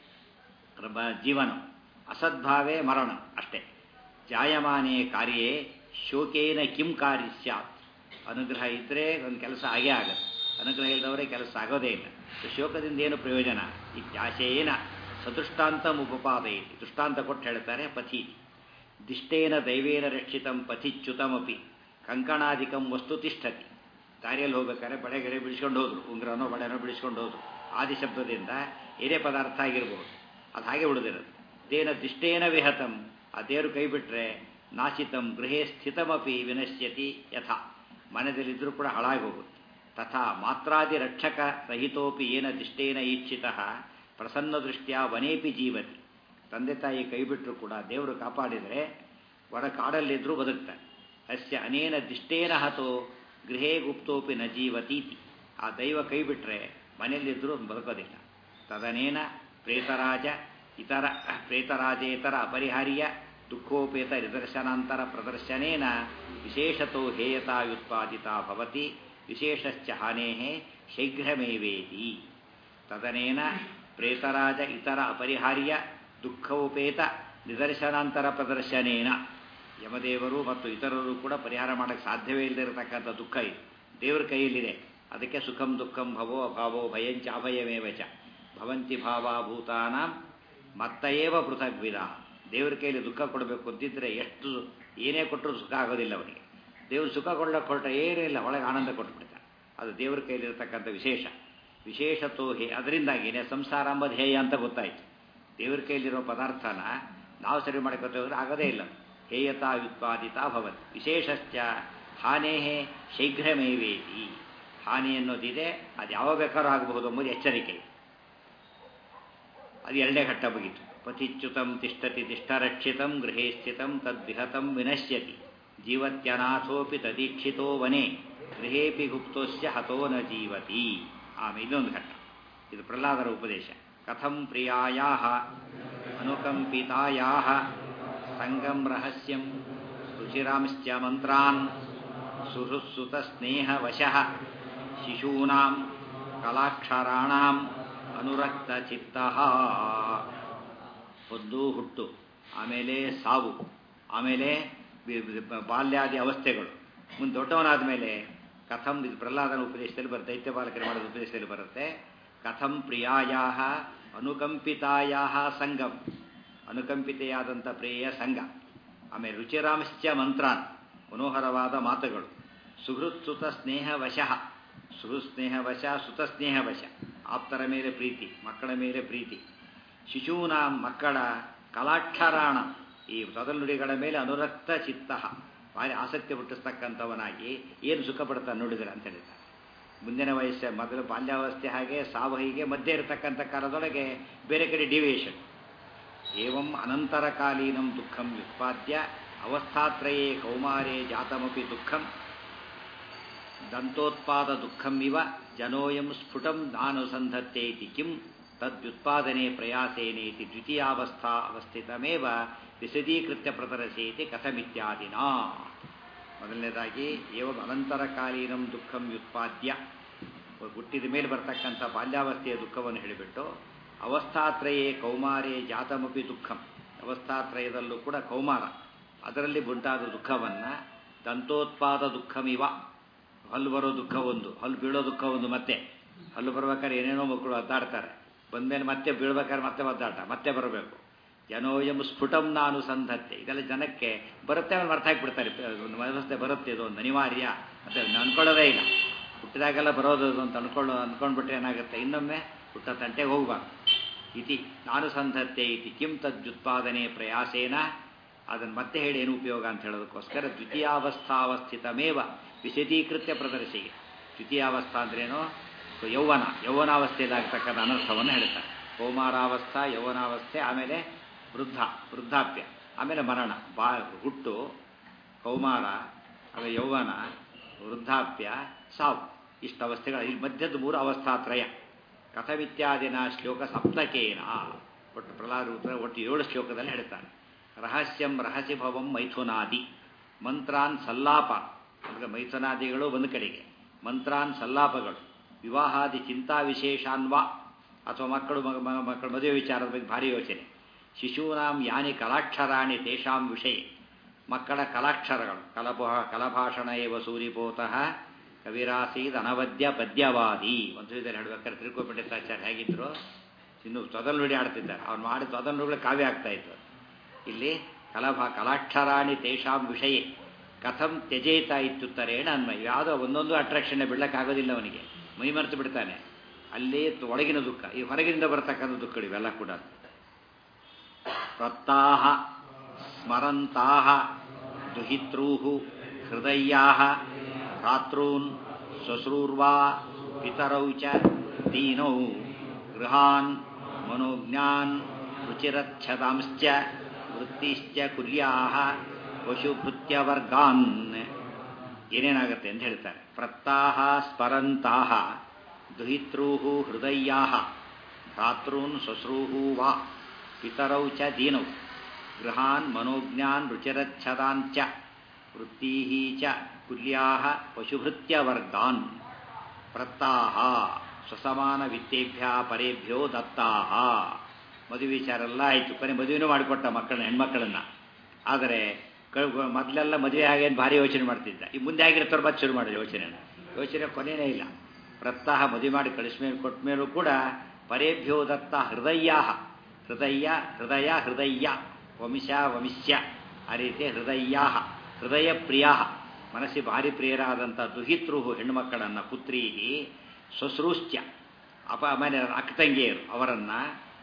ಜೀವನ ಅಸದ್ಭಾವೇ ಮರಣ ಅಷ್ಟೇ ಜಾಯಮಾನೇ ಕಾರ್ಯೇ ಶೋಕೇನ ಕಿಂ ಕಾರ್ಯ ಸ್ಯಾತ್ ಅನುಗ್ರಹ ಇದ್ದರೆ ಒಂದು ಕೆಲಸ ಆಗೇ ಆಗತ್ತೆ ಅನುಗ್ರಹ ಇಲ್ಲದವರೇ ಕೆಲಸ ಆಗೋದೇ ಇಲ್ಲ ಶೋಕದಿಂದ ಏನು ಪ್ರಯೋಜನ ಇತ್ಯಾಶೇನ ಸದೃಷ್ಟಾಂತ ಉಪಪಾದಯತಿ ದೃಷ್ಟಾಂತ ಕೊಟ್ಟು ಹೇಳ್ತಾರೆ ಪಥಿ ದಿಷ್ಟೇನ ದೈವೇನ ರಕ್ಷಿತಂ ಪಥಿಚ್ಯುತಮಪಿ ಕಂಕಣಾಧಿಕಂ ವಸ್ತು ತಿಷ್ಠತಿ ದಾರಿಯಲ್ಲಿ ಹೋಗ್ಬೇಕಾದ್ರೆ ಬಳೆ ಗಿಡ ಬಿಡಿಸ್ಕೊಂಡು ಹೋದ್ರು ಉಂಗ್ರನೋ ಬಳೆನೋ ಬಿಡಿಸ್ಕೊಂಡು ಹೋದ್ರು ಆದಿ ಶಬ್ದದಿಂದ ಏನೇ ಪದಾರ್ಥ ಆಗಿರ್ಬೋದು ಅದು ಹಾಗೆ ಉಳಿದಿರೋದು ದೇನ ದಿಷ್ಟೇನ ವಿಹತಂ ಆ ದೇವರು ಕೈ ಬಿಟ್ಟರೆ ನಾಶಿತಂ ಗೃಹೇ ಸ್ಥಿತಮಪಿ ವಿನಶ್ಯತಿ ಯಥಾ ಮನೆಯಲ್ಲಿದ್ದರೂ ಕೂಡ ಹಾಳಾಗಿ ಹೋಗುತ್ತೆ ತಥಾ ಮಾತ್ರಾದಿ ರಕ್ಷಕ ರಹಿತೋಪಿ ಏನ ದಿಷ್ಟೇನ ಈಕ್ಷಿತ ಪ್ರಸನ್ನ ದೃಷ್ಟ್ಯಾ ವನೇಪಿ ಜೀವತಿ ತಂದೆ ತಾಯಿ ಕೈ ಬಿಟ್ಟರು ಕೂಡ ದೇವರು ಕಾಪಾಡಿದರೆ ಹೊರ ಕಾಡಲ್ಲಿದ್ದರೂ ಬದುಕ್ತಾರೆ ಅಸ್ಯ ಅನೇನ ದಿಷ್ಟೇನ ಹತೋ ಗೃಹೇ ಗುಪ್ತೋಪಿ ನ ಜೀವತೀತಿ ಆ ದೈವ ಕೈ ಬಿಟ್ಟರೆ ಮನೆಯಲ್ಲಿದ್ದರೂ ಬದುಕೋದಿಲ್ಲ ತದನೇನ ಪ್ರೇತರಾಜ ಇತರ ಪ್ರೇತರಾಜೇತರ ಅಪರಿಹಾರ್ಯ ದುಃಖೋಪೇತ ನಿದರ್ಶನಾಂತರ ಪ್ರದರ್ಶನೇನ ವಿಶೇಷತೋ ಹೇಯತಾಯುತ್ಪಾದಿತಾ ಭವತಿ ವಿಶೇಷಶ್ಚ ಹಾನೇಃ ಶೀಘ್ರಮೇವೇತಿ ತದನೇನ ಪ್ರೇತರಾಜ ಇತರ ಅಪರಿಹಾರ್ಯ ದುಃಖೋಪೇತ ನಿದರ್ಶನಾಂತರ ಪ್ರದರ್ಶನೇನ ಯಮದೇವರು ಮತ್ತು ಇತರರು ಕೂಡ ಪರಿಹಾರ ಮಾಡೋಕ್ಕೆ ಸಾಧ್ಯವೇ ಇಲ್ಲದಿರತಕ್ಕಂಥ ದುಃಖ ಇದೆ ದೇವರ ಕೈಯಲ್ಲಿದೆ ಅದಕ್ಕೆ ಸುಖಂ ದುಃಖಂ ಭವೋ ಅಭಾವೋ ಭಯಂಚ ಅಭಯಮೇವ ಚ ಭವಂತಿ ಭಾವಾಭೂತಾನ ಮತ್ತಯೇವ ಪೃಥಗ್ವಿಧ ದೇವರ ಕೈಯಲ್ಲಿ ದುಃಖ ಕೊಡಬೇಕು ಅಂತಿದ್ರೆ ಎಷ್ಟು ಏನೇ ಕೊಟ್ಟರು ಸುಖ ಆಗೋದಿಲ್ಲ ಅವರಿಗೆ ದೇವರು ಸುಖ ಕೊಡ್ಲಕ್ಕೆ ಹೊರಟ್ರೆ ಏನೂ ಇಲ್ಲ ಒಳಗೆ ಆನಂದ ಕೊಟ್ಬಿಡ್ತಾರೆ ಅದು ದೇವರ ಕೈಲಿರ್ತಕ್ಕಂಥ ವಿಶೇಷ ವಿಶೇಷತೋ ಹೇ ಅದರಿಂದಾಗಿನೇ ಸಂಸಾರ ಅಂಬದು ಹೇಯ ಅಂತ ಗೊತ್ತಾಯಿತು ದೇವರ ಕೈಲಿರೋ ಪದಾರ್ಥನ ನಾವು ಸರಿ ಮಾಡ್ಕೊತೇವೆ ಆಗೋದೇ ಇಲ್ಲ ಹೇಯತಾ ವ್ಯುತ್ಪಾದಿತ ಭವತ್ ವಿಶೇಷಶ್ಚ ಹಾನೇಹೇ ಶೀಘ್ರಮೇವೇತಿ ಹಾನಿ ಅನ್ನೋದಿದೆ ಅದು ಯಾವಾಗ ಬೇಕಾದ್ರೂ ಆಗಬಹುದು ಎಂಬುದು ಎಚ್ಚರಿಕೆ ಅದು ಎರಡನೇ ಘಟ್ಟ ಮುಗಿತು ಪತಿಚ್ಯುತಂ ತಿಷ್ಠತಿ ತಿಷ್ಠರಕ್ಷಿತಂ ಗೃಹೇ ಸ್ಥಿತಂ ತದ್ವಿಹತಂ ವಿನಶ್ಯತಿ ಜೀವತ್ಯನಾಥೋಪಿ ತದೀಕ್ಷಿತೋ ವನೆ ಗೃಹೇಪಿ ಗುಪ್ತೋಸ್ಯ ಹತೋ ನ ಜೀವತಿ ಆಮೇಲೆ ಇನ್ನೊಂದು ಘಟ್ಟ ಇದು ಪ್ರಹ್ಲಾದರ ಉಪದೇಶ ಕಥಂ ಪ್ರಿಯಾಯಾ ಅನುಕಂಪಿತಾಯಾ ಸಂಗಂ ರಹಸ್ಯಂ ರುಚಿರಾಂಶ್ಚ ಮಂತ್ರಾನ್ ಸುಹೃತ್ಸುತ ಸ್ನೇಹವಶಃ ಶಿಶೂನಾಂ ಕಲಾಕ್ಷರಾಣಾಂ ಅನುರಕ್ತ ಚಿತ್ತ ಒಂದು ಹುಟ್ಟು ಆಮೇಲೆ ಸಾವು ಆಮೇಲೆ ಬಾಲ್ಯಾದಿ ಅವಸ್ಥೆಗಳು ಮುಂದೆ ದೊಡ್ಡವನಾದ ಮೇಲೆ ಕಥಂ ಇದು ಪ್ರಹ್ಲಾದನ ಉಪದೇಶದಲ್ಲಿ ಬರುತ್ತೆ ದೈತ್ಯ ಬಾಲಕರು ಮಾಡಿದ ಉಪದೇಶದಲ್ಲಿ ಬರುತ್ತೆ ಕಥಂ ಪ್ರಿಯಾಯಾ ಅನುಕಂಪಿತಾಯಾ ಸಂಗಂ ಅನುಕಂಪಿತೆಯಾದಂಥ ಪ್ರಿಯ ಸಂಘ ಆಮೇಲೆ ರುಚಿರಾಂಶ್ಚ ಮಂತ್ರಾನ್ ಮನೋಹರವಾದ ಮಾತುಗಳು ಸುಹೃತ್ಸುತ ಸ್ನೇಹವಶಃ ಸುಹೃತ್ ಸ್ನೇಹವಶ ಸುತ ಸ್ನೇಹವಶ ಆಪ್ತರ ಮೇಲೆ ಪ್ರೀತಿ ಮಕ್ಕಳ ಮೇಲೆ ಪ್ರೀತಿ ಶಿಶೂನ ಮಕ್ಕಳ ಕಲಾಕ್ಷರಾಣ ಈ ತೊದಲುಡಿಗಳ ಮೇಲೆ ಅನುರಕ್ತ ಚಿತ್ತ ಭಾರಿ ಆಸಕ್ತಿ ಹುಟ್ಟಿಸ್ತಕ್ಕಂಥವನಾಗಿ ಏನು ಸುಖ ಪಡ್ತಾನೆ ನೋಡಿದರೆ ಅಂತ ಹೇಳ್ತಾರೆ ಮುಂದಿನ ವಯಸ್ಸು ಮೊದಲು ಬಾಲ್ಯಾವಸ್ಥೆ ಹಾಗೆ ಸಾವು ಹೀಗೆ ಮಧ್ಯೆ ಇರತಕ್ಕಂಥ ಕಾಲದೊಳಗೆ ಬೇರೆ ಕಡೆ ಡಿವಿಯೇಷನ್ ಏವಂ ಅನಂತರಕಾಲೀನಂ ದುಃಖಂ ವ್ಯುತ್ಪಾದ್ಯ ಅವಸ್ಥಾತ್ರಯೇ ಕೌಮಾರೇ ಜಾತಮಪಿ ದುಃಖಂ ದಂತೋತ್ಪಾದ ದುಃಖಂ ಇವ ಜನೋಯಂ ಸ್ಫುಟಂ ನಾನುಸಂಧತ್ತೆ ಇತಿ ಕಿಂ ತದ್ಯುತ್ಪಾದನೆ ಪ್ರಯಾಸೇನೇತಿ ದ್ವಿತೀಯಾವಸ್ಥಾ ಅವಸ್ಥಿತಮೇವ ವಿಶದೀಕೃತ್ಯ ಪ್ರದರ್ಶೇತಿ ಕಥಮಿತ್ಯಾದಿನ ಮೊದಲನೇದಾಗಿ ಏವಂ ಅನಂತರಕಾಲೀನಂ ದುಃಖಂ ವ್ಯುತ್ಪಾದ್ಯ ಹುಟ್ಟಿದ ಮೇಲೆ ಬರ್ತಕ್ಕಂಥ ಬಾಲ್ಯಾವಸ್ಥೆಯ ದುಃಖವನ್ನು ಹೇಳಿಬಿಟ್ಟು ಅವಸ್ಥಾತ್ರಯೇ ಕೌಮಾರೇ ಜಾತಮಪಿ ದುಃಖಂ ಅವಸ್ಥಾತ್ರಯದಲ್ಲೂ ಕೂಡ ಕೌಮಾರ ಅದರಲ್ಲಿ ಉಂಟಾದ ದುಃಖವನ್ನು ದಂತೋತ್ಪಾದ ದುಃಖಮಿವ ಹಲ್ಲು ಬರೋ ದುಃಖ ಒಂದು ಹಲ್ಲು ಬೀಳೋ ದುಃಖ ಒಂದು ಮತ್ತೆ ಹಲ್ಲು ಬರ್ಬೇಕಾದ್ರೆ ಏನೇನೋ ಮಕ್ಕಳು ಒದ್ದಾಡ್ತಾರೆ ಬಂದಮೇಲೆ ಮತ್ತೆ ಬೀಳ್ಬೇಕಾದ್ರೆ ಮತ್ತೆ ಒದ್ದಾಟ ಮತ್ತೆ ಬರಬೇಕು ಜನೋಯಂ ಸ್ಫುಟಂ ನಾನು ಸಂಧತ್ತೆ ಇದೆಲ್ಲ ಜನಕ್ಕೆ ಬರುತ್ತೆ ಅವ್ರು ಅರ್ಥ ಹಾಕ್ಬಿಡ್ತಾರೆ ಒಂದು ವ್ಯವಸ್ಥೆ ಬರುತ್ತೆ ಇದು ಒಂದು ಅನಿವಾರ್ಯ ಮತ್ತೆ ಅನ್ಕೊಳ್ಳೋದೇ ಇಲ್ಲ ಹುಟ್ಟಿದಾಗೆಲ್ಲ ಬರೋದು ಅದು ಅಂತ ಅನ್ಕೊಳ್ಳೋ ಅನ್ಕೊಂಡ್ಬಿಟ್ರೆ ಏನಾಗುತ್ತೆ ಇನ್ನೊಮ್ಮೆ ಹುಟ್ಟ ತಂಟೆಗೆ ಹೋಗ್ಬಾರ್ದು ಇತಿ ನಾನು ಸಂಧತ್ತೆ ಇತಿ ಕಿಂ ತದ್ಯುತ್ಪಾದನೆ ಪ್ರಯಾಸೇನ ಅದನ್ನು ಮತ್ತೆ ಹೇಳಿ ಏನು ಉಪಯೋಗ ಅಂತ ಹೇಳೋದಕ್ಕೋಸ್ಕರ ದ್ವಿತೀಯಾವಸ್ಥಾವಸ್ಥಿತಮೇವ ವಿಶದೀಕೃತ್ಯ ಪ್ರದರ್ಶಿಗೆ ದ್ವಿತೀಯಾವಸ್ಥಾ ಅಂದ್ರೇನು ಯೌವನ ಯೌವನಾವಸ್ಥೆಯಲ್ಲಾಗ್ತಕ್ಕಂಥ ಅನರ್ಥವನ್ನು ಹೇಳ್ತಾರೆ ಕೌಮಾರಾವಸ್ಥಾ ಯೌವನಾವಸ್ಥೆ ಆಮೇಲೆ ವೃದ್ಧ ವೃದ್ಧಾಪ್ಯ ಆಮೇಲೆ ಮರಣ ಬಾ ಹುಟ್ಟು ಕೌಮಾರ ಆಮೇಲೆ ಯೌವನ ವೃದ್ಧಾಪ್ಯ ಸಾವು ಇಷ್ಟು ಅವಸ್ಥೆಗಳು ಇಲ್ಲಿ ಮಧ್ಯದ ಮೂರು ಅವಸ್ಥಾತ್ರಯ ಕಥವಿತ್ಯಾದಿನ ಶ್ಲೋಕ ಸಪ್ತಕೇನ ಒಟ್ಟು ಪ್ರಹ್ಲಾದ ಉತ್ತರ ಒಟ್ಟು ಏಳು ಶ್ಲೋಕದಲ್ಲಿ ಹೇಳ್ತಾನೆ ರಹಸ್ಯಂ ರಹಸ್ಯ ಭವಂ ಮೈಥುನಾದಿ ಮಂತ್ರಾನ್ ಸಲ್ಲಾಪ ಅಂದರೆ ಮೈಥುನಾದಿಗಳು ಒಂದು ಕಡೆಗೆ ಮಂತ್ರಾನ್ ಸಲ್ಲಾಪಗಳು ವಿವಾಹಾದಿ ಚಿಂತಾ ವಿಶೇಷಾನ್ವಾ ಅಥವಾ ಮಕ್ಕಳು ಮಕ್ಕಳ ಮದುವೆ ವಿಚಾರದ ಬಗ್ಗೆ ಭಾರಿ ಯೋಚನೆ ಶಿಶೂನಾಂ ಯಾನಿ ಕಲಾಕ್ಷರಾಣಿ ತೇಷಾಂ ವಿಷಯ ಮಕ್ಕಳ ಕಲಾಕ್ಷರಗಳು ಕಲಭ ಕಲಭಾಷಣ ಏವ ಸೂರಿಪೋತಃ ಕವಿರಾಸೀದ್ ಅನವದ್ಯ ಪದ್ಯವಾದಿ ಒಂದು ವಿಧದಲ್ಲಿ ಹೇಳ್ಬೇಕಾದ್ರೆ ತಿರುಕೋಪಂಡಿತಾಚಾರ್ಯ ಹೇಗಿದ್ರು ಇನ್ನು ತೊದಲ್ನುಡಿ ಆಡ್ತಿದ್ದಾರೆ ಅವ್ನು ಮಾಡಿ ತೊದಲ್ನುಡಿಗಳು ಕಾವ್ಯ ಆಗ್ತಾ ಇತ್ತು ಇಲ್ಲಿ ಕಲಭಾ ಕಲಾಕ್ಷರಾಣಿ ತೇಷಾಂ ವಿಷಯ ಕಥಂ ತ್ಯಜೇತ ಇತ್ಯುತ್ತರೇಣ ಅನ್ವಯ ಯಾವುದೋ ಒಂದೊಂದು ಅಟ್ರಾಕ್ಷನ್ ಬಿಡ್ಲಕ್ಕಾಗೋದಿಲ್ಲ ಅವನಿಗೆ ಮೈ ಮರೆತು ಬಿಡ್ತಾನೆ ಅಲ್ಲಿ ಒಳಗಿನ ದುಃಖ ಈ ಹೊರಗಿನಿಂದ ಬರತಕ್ಕಂಥ ದುಃಖಗಳು ಇವೆಲ್ಲ ಕೂಡ ಪ್ರತ್ತಾಹ ಸ್ಮರಂತಾಹ ದುಹಿತೃಹು ಹೃದಯಾ ಭ್ರಾತॄನ್ ಶ್ವಶ್ರೂರ್ವಾ ಪಿತರೌ ಚ ದೀನೌ ಗೃಹಾನ್ ಮನೋಜ್ಞಾನ್ ರುಚಿರಚ್ಛದಾಂಶ್ಚ ವೃತ್ತಿಶ್ಚ ಕುರ್ಯಾಹ ಪಶುಭೃತ್ಯವರ್ಗಾನ್ ಏನೇನಾಗುತ್ತೆ ಅಂತ ಹೇಳ್ತಾರೆ ಪ್ರತ್ತಾಹ ಸ್ಮರಂತಾಹ ದುಹಿತೃಹು ಹೃದಯಾ ಭ್ರಾತॄನ್ ಶ್ವಶ್ರೂಹು ವಾ ಪಿತರೌ ಚ ದೀನೌ ಗೃಹಾನ್ ಮನೋಜ್ಞಾನ್ ರುಚಿರಚ್ಛದಾಂಚ ವೃತ್ತೀ ಚ ಕುಲ್ಯಾ ಪಶುಭೃತ್ಯವರ್ಗಾನ್ ಪ್ರತ್ತಾಹ ಸ್ವಸಮಾನ ವಿತ್ತೇಭ್ಯ ಪರೇಭ್ಯೋ ದತ್ತಾಹ ಮದುವೆ ವಿಚಾರ ಎಲ್ಲ ಆಯಿತು ಕೊನೆ ಮದುವೆನೂ ಮಾಡಿಕೊಟ್ಟ ಮಕ್ಕಳನ್ನ ಹೆಣ್ಮಕ್ಕಳನ್ನ ಆದರೆ ಮೊದಲೆಲ್ಲ ಮದುವೆ ಆಗೇನು ಭಾರಿ ಯೋಚನೆ ಮಾಡ್ತಿದ್ದ ಈ ಮುಂದೆ ಆಗಿರ್ತಾರೆ ಮತ್ತೆ ಶುರು ಮಾಡಿದ ಯೋಚನೆನ ಯೋಚನೆ ಕೊನೆಯೇ ಇಲ್ಲ ಪ್ರತ್ತಾಹ ಮದುವೆ ಮಾಡಿ ಕಳಿಸ್ಮೇಲೆ ಕೊಟ್ಟ ಮೇಲೂ ಕೂಡ ಪರೇಭ್ಯೋ ದತ್ತ ಹೃದಯ ಹೃದಯ ಹೃದಯ ಹೃದಯ ವಂಶ ವಂಶ್ಯ ಆ ರೀತಿ ಹೃದಯ ಹೃದಯ ಪ್ರಿಯ ಮನಸ್ಸಿ ಭಾರಿ ಪ್ರಿಯರಾದಂಥ ದುಹಿತೃ ಹೆಣ್ಣುಮಕ್ಕಳನ್ನು ಪುತ್ರೀ ಸ್ವಶ್ರೂಶ್ಚ್ಯ ಅಪ ಆಮೇಲೆ ಅಕ್ಕತಂಗಿಯರು ಅವರನ್ನು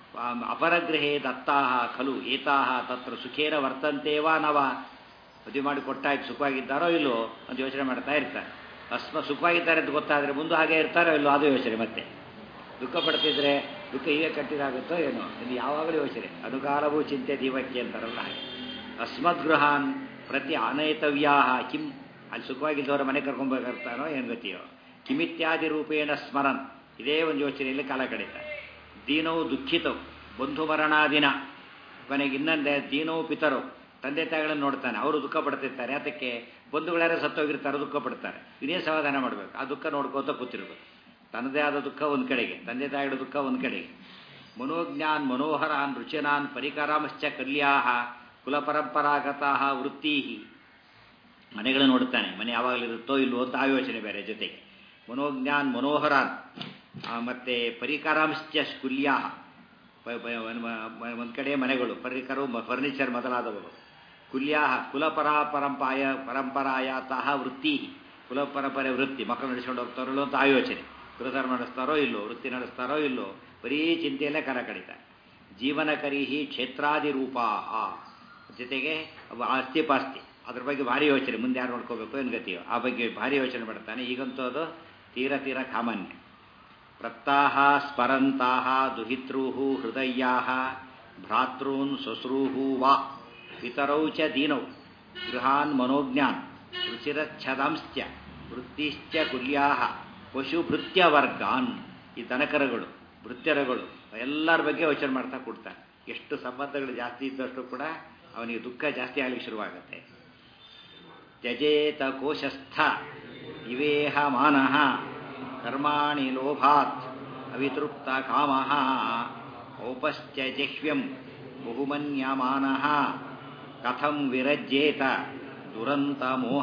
ಅಪರಗೃಹೇ ದತ್ತಾಹ ಖಲು ಏತಾಹ ತತ್ರ ಸುಖೇನ ವರ್ತಂತೇವಾ ನವ ಮದುವೆ ಮಾಡಿ ಕೊಟ್ಟಾಯ್ತು ಸುಖವಾಗಿದ್ದಾರೋ ಇಲ್ಲೋ ಅಂತ ಯೋಚನೆ ಮಾಡ್ತಾ ಇರ್ತಾರೆ ಅಸ್ಮ ಸುಖವಾಗಿದ್ದಾರೆ ಅಂತ ಗೊತ್ತಾದರೆ ಮುಂದೆ ಹಾಗೆ ಇರ್ತಾರೋ ಇಲ್ಲೋ ಅದು ಯೋಚನೆ ಮತ್ತೆ ದುಃಖ ಪಡ್ತಿದ್ರೆ ದುಃಖ ಈಗ ಕಟ್ಟಿದಾಗುತ್ತೋ ಏನೋ ಇದು ಯಾವಾಗಲೂ ಯೋಚನೆ ಅನುಕಾಲವೂ ಚಿಂತೆ ದೀವಕ್ಕೆ ಅಂತಾರಲ್ಲ ಹಾಗೆ ಅಸ್ಮದ್ಗೃಹಾನ್ ಪ್ರತಿ ಅನೈತವ್ಯಾ ಕಿಂ ಅಲ್ಲಿ ಸುಖವಾಗಿದ್ದವರ ಮನೆ ಕರ್ಕೊಂಡ್ಬೇಕಾಗ್ತಾನೋ ಏನು ಗತಿಯೋ ಕಿಮಿತ್ಯಾದಿ ರೂಪೇಣ ಸ್ಮರನ್ ಇದೇ ಒಂದು ಯೋಚನೆಯಲ್ಲಿ ಕಾಲ ಕಳೀತಾರೆ ದೀನವು ದುಃಖಿತವು ಬಂಧು ಮರಣಾದಿನ ಕೊನೆಗೆ ಇನ್ನೊಂದೇ ದೀನವು ಪಿತರು ತಂದೆ ತಾಯಿಗಳನ್ನು ನೋಡ್ತಾನೆ ಅವರು ದುಃಖ ಪಡ್ತಿರ್ತಾರೆ ಅದಕ್ಕೆ ಬಂಧುಗಳ್ಯಾರ ಸತ್ತೋಗಿರ್ತಾರೆ ದುಃಖ ಪಡ್ತಾರೆ ಇನ್ನೇ ಸಮಾಧಾನ ಮಾಡಬೇಕು ಆ ದುಃಖ ನೋಡ್ಕೋತ ಕೂತಿರ್ಬೇಕು ತನ್ನದೇ ಆದ ದುಃಖ ಒಂದು ಕಡೆಗೆ ತಂದೆ ತಾಯಿಗಳ ದುಃಖ ಒಂದು ಕಡೆಗೆ ಮನೋಜ್ಞಾನ್ ಮನೋಹರಾನ್ ರುಚಿನಾನ್ ಪರಿಕರಾಮಶ್ಚ ಕಲ್ಯಾಹ ಕುಲಪರಂಪರಾಗತಾ ವೃತ್ತಿ ಮನೆಗಳು ನೋಡ್ತಾನೆ ಮನೆ ಯಾವಾಗಲಿರುತ್ತೋ ಇಲ್ವೋ ಅಂತ ಆ ಯೋಚನೆ ಬೇರೆ ಜೊತೆಗೆ ಮನೋಜ್ಞಾನ್ ಮನೋಹರಾನ್ ಮತ್ತು ಪರಿಕರಾಂಶ್ಚ ಕುಲ್ಯಾ ಒಂದು ಕಡೆ ಮನೆಗಳು ಪರಿಕರವು ಫರ್ನಿಚರ್ ಮೊದಲಾದವುಗಳು ಕುಲ್ಯಾ ಕುಲಪರಾ ಪರಂಪಾಯ ಪರಂಪರಾಯಾತಃ ವೃತ್ತಿ ಕುಲ ಪರಂಪರೆ ವೃತ್ತಿ ಮಕ್ಕಳು ನಡೆಸ್ಕೊಂಡು ಹೋಗ್ತಾರೋ ಅಂತ ಆ ಯೋಚನೆ ಕುಲಧರ್ಮ ನಡೆಸ್ತಾರೋ ಇಲ್ಲೋ ವೃತ್ತಿ ನಡೆಸ್ತಾರೋ ಇಲ್ಲೋ ಬರೀ ಚಿಂತೆಯಲ್ಲೇ ಕರ ಕಡಿತಾರೆ ಜೀವನ ಕರಿಹಿ ಕ್ಷೇತ್ರಾದಿ ರೂಪಾ ಜೊತೆಗೆ ಆಸ್ತಿ ಪಾಸ್ತಿ ಅದ್ರ ಬಗ್ಗೆ ಭಾರಿ ಯೋಚನೆ ಮುಂದೆ ಯಾರು ನೋಡ್ಕೋಬೇಕು ಏನು ಗತಿಯೋ ಆ ಬಗ್ಗೆ ಭಾರಿ ಯೋಚನೆ ಮಾಡ್ತಾನೆ ಈಗಂತೂ ಅದು ತೀರ ತೀರ ಸಾಮಾನ್ಯ ಪ್ರತ್ತಾಹ ಸ್ಮರಂತಾಹ ದುಹಿತೃ ಹೃದಯಾ ಭ್ರಾತॄನ್ ಶ್ವಶ್ರೂಹು ವಾ ಪಿತರೌ ಚ ದೀನೌ ಗೃಹಾನ್ ಮನೋಜ್ಞಾನ್ ರುಚಿರಚ್ಛದಾಂಶ್ಚ ವೃತ್ತಿಶ್ಚ ಕುಲ್ಯಾ ಪಶುಭೃತ್ಯವರ್ಗಾನ್ ಈ ದನಕರಗಳು ಭೃತ್ಯರಗಳು ಎಲ್ಲರ ಬಗ್ಗೆ ಯೋಚನೆ ಮಾಡ್ತಾ ಕೊಡ್ತಾನೆ ಎಷ್ಟು ಸಂಬಂಧಗಳು ಜಾಸ್ತಿ ಇದ್ದಷ್ಟು ಕೂಡ ಅವನಿಗೆ ದುಃಖ ಜಾಸ್ತಿ ಆಗಲಿಕ್ಕೆ ಶುರುವಾಗುತ್ತೆ ತ್ಯಜೇತ ಕೋಶಸ್ಥ ಇವೇಹ ಮಾನಃ ಕರ್ಮಾಣಿ ಲೋಭಾತ್ ಅವಿತೃಪ್ತ ಕಾಮ ಔಪಶ್ಚ ಜಿಹ್ವ್ಯಂ ಬಹುಮನ್ಯಮಾನಃ ಕಥಂ ವಿರಜ್ಯೇತ ದುರಂತ ಮೋಹ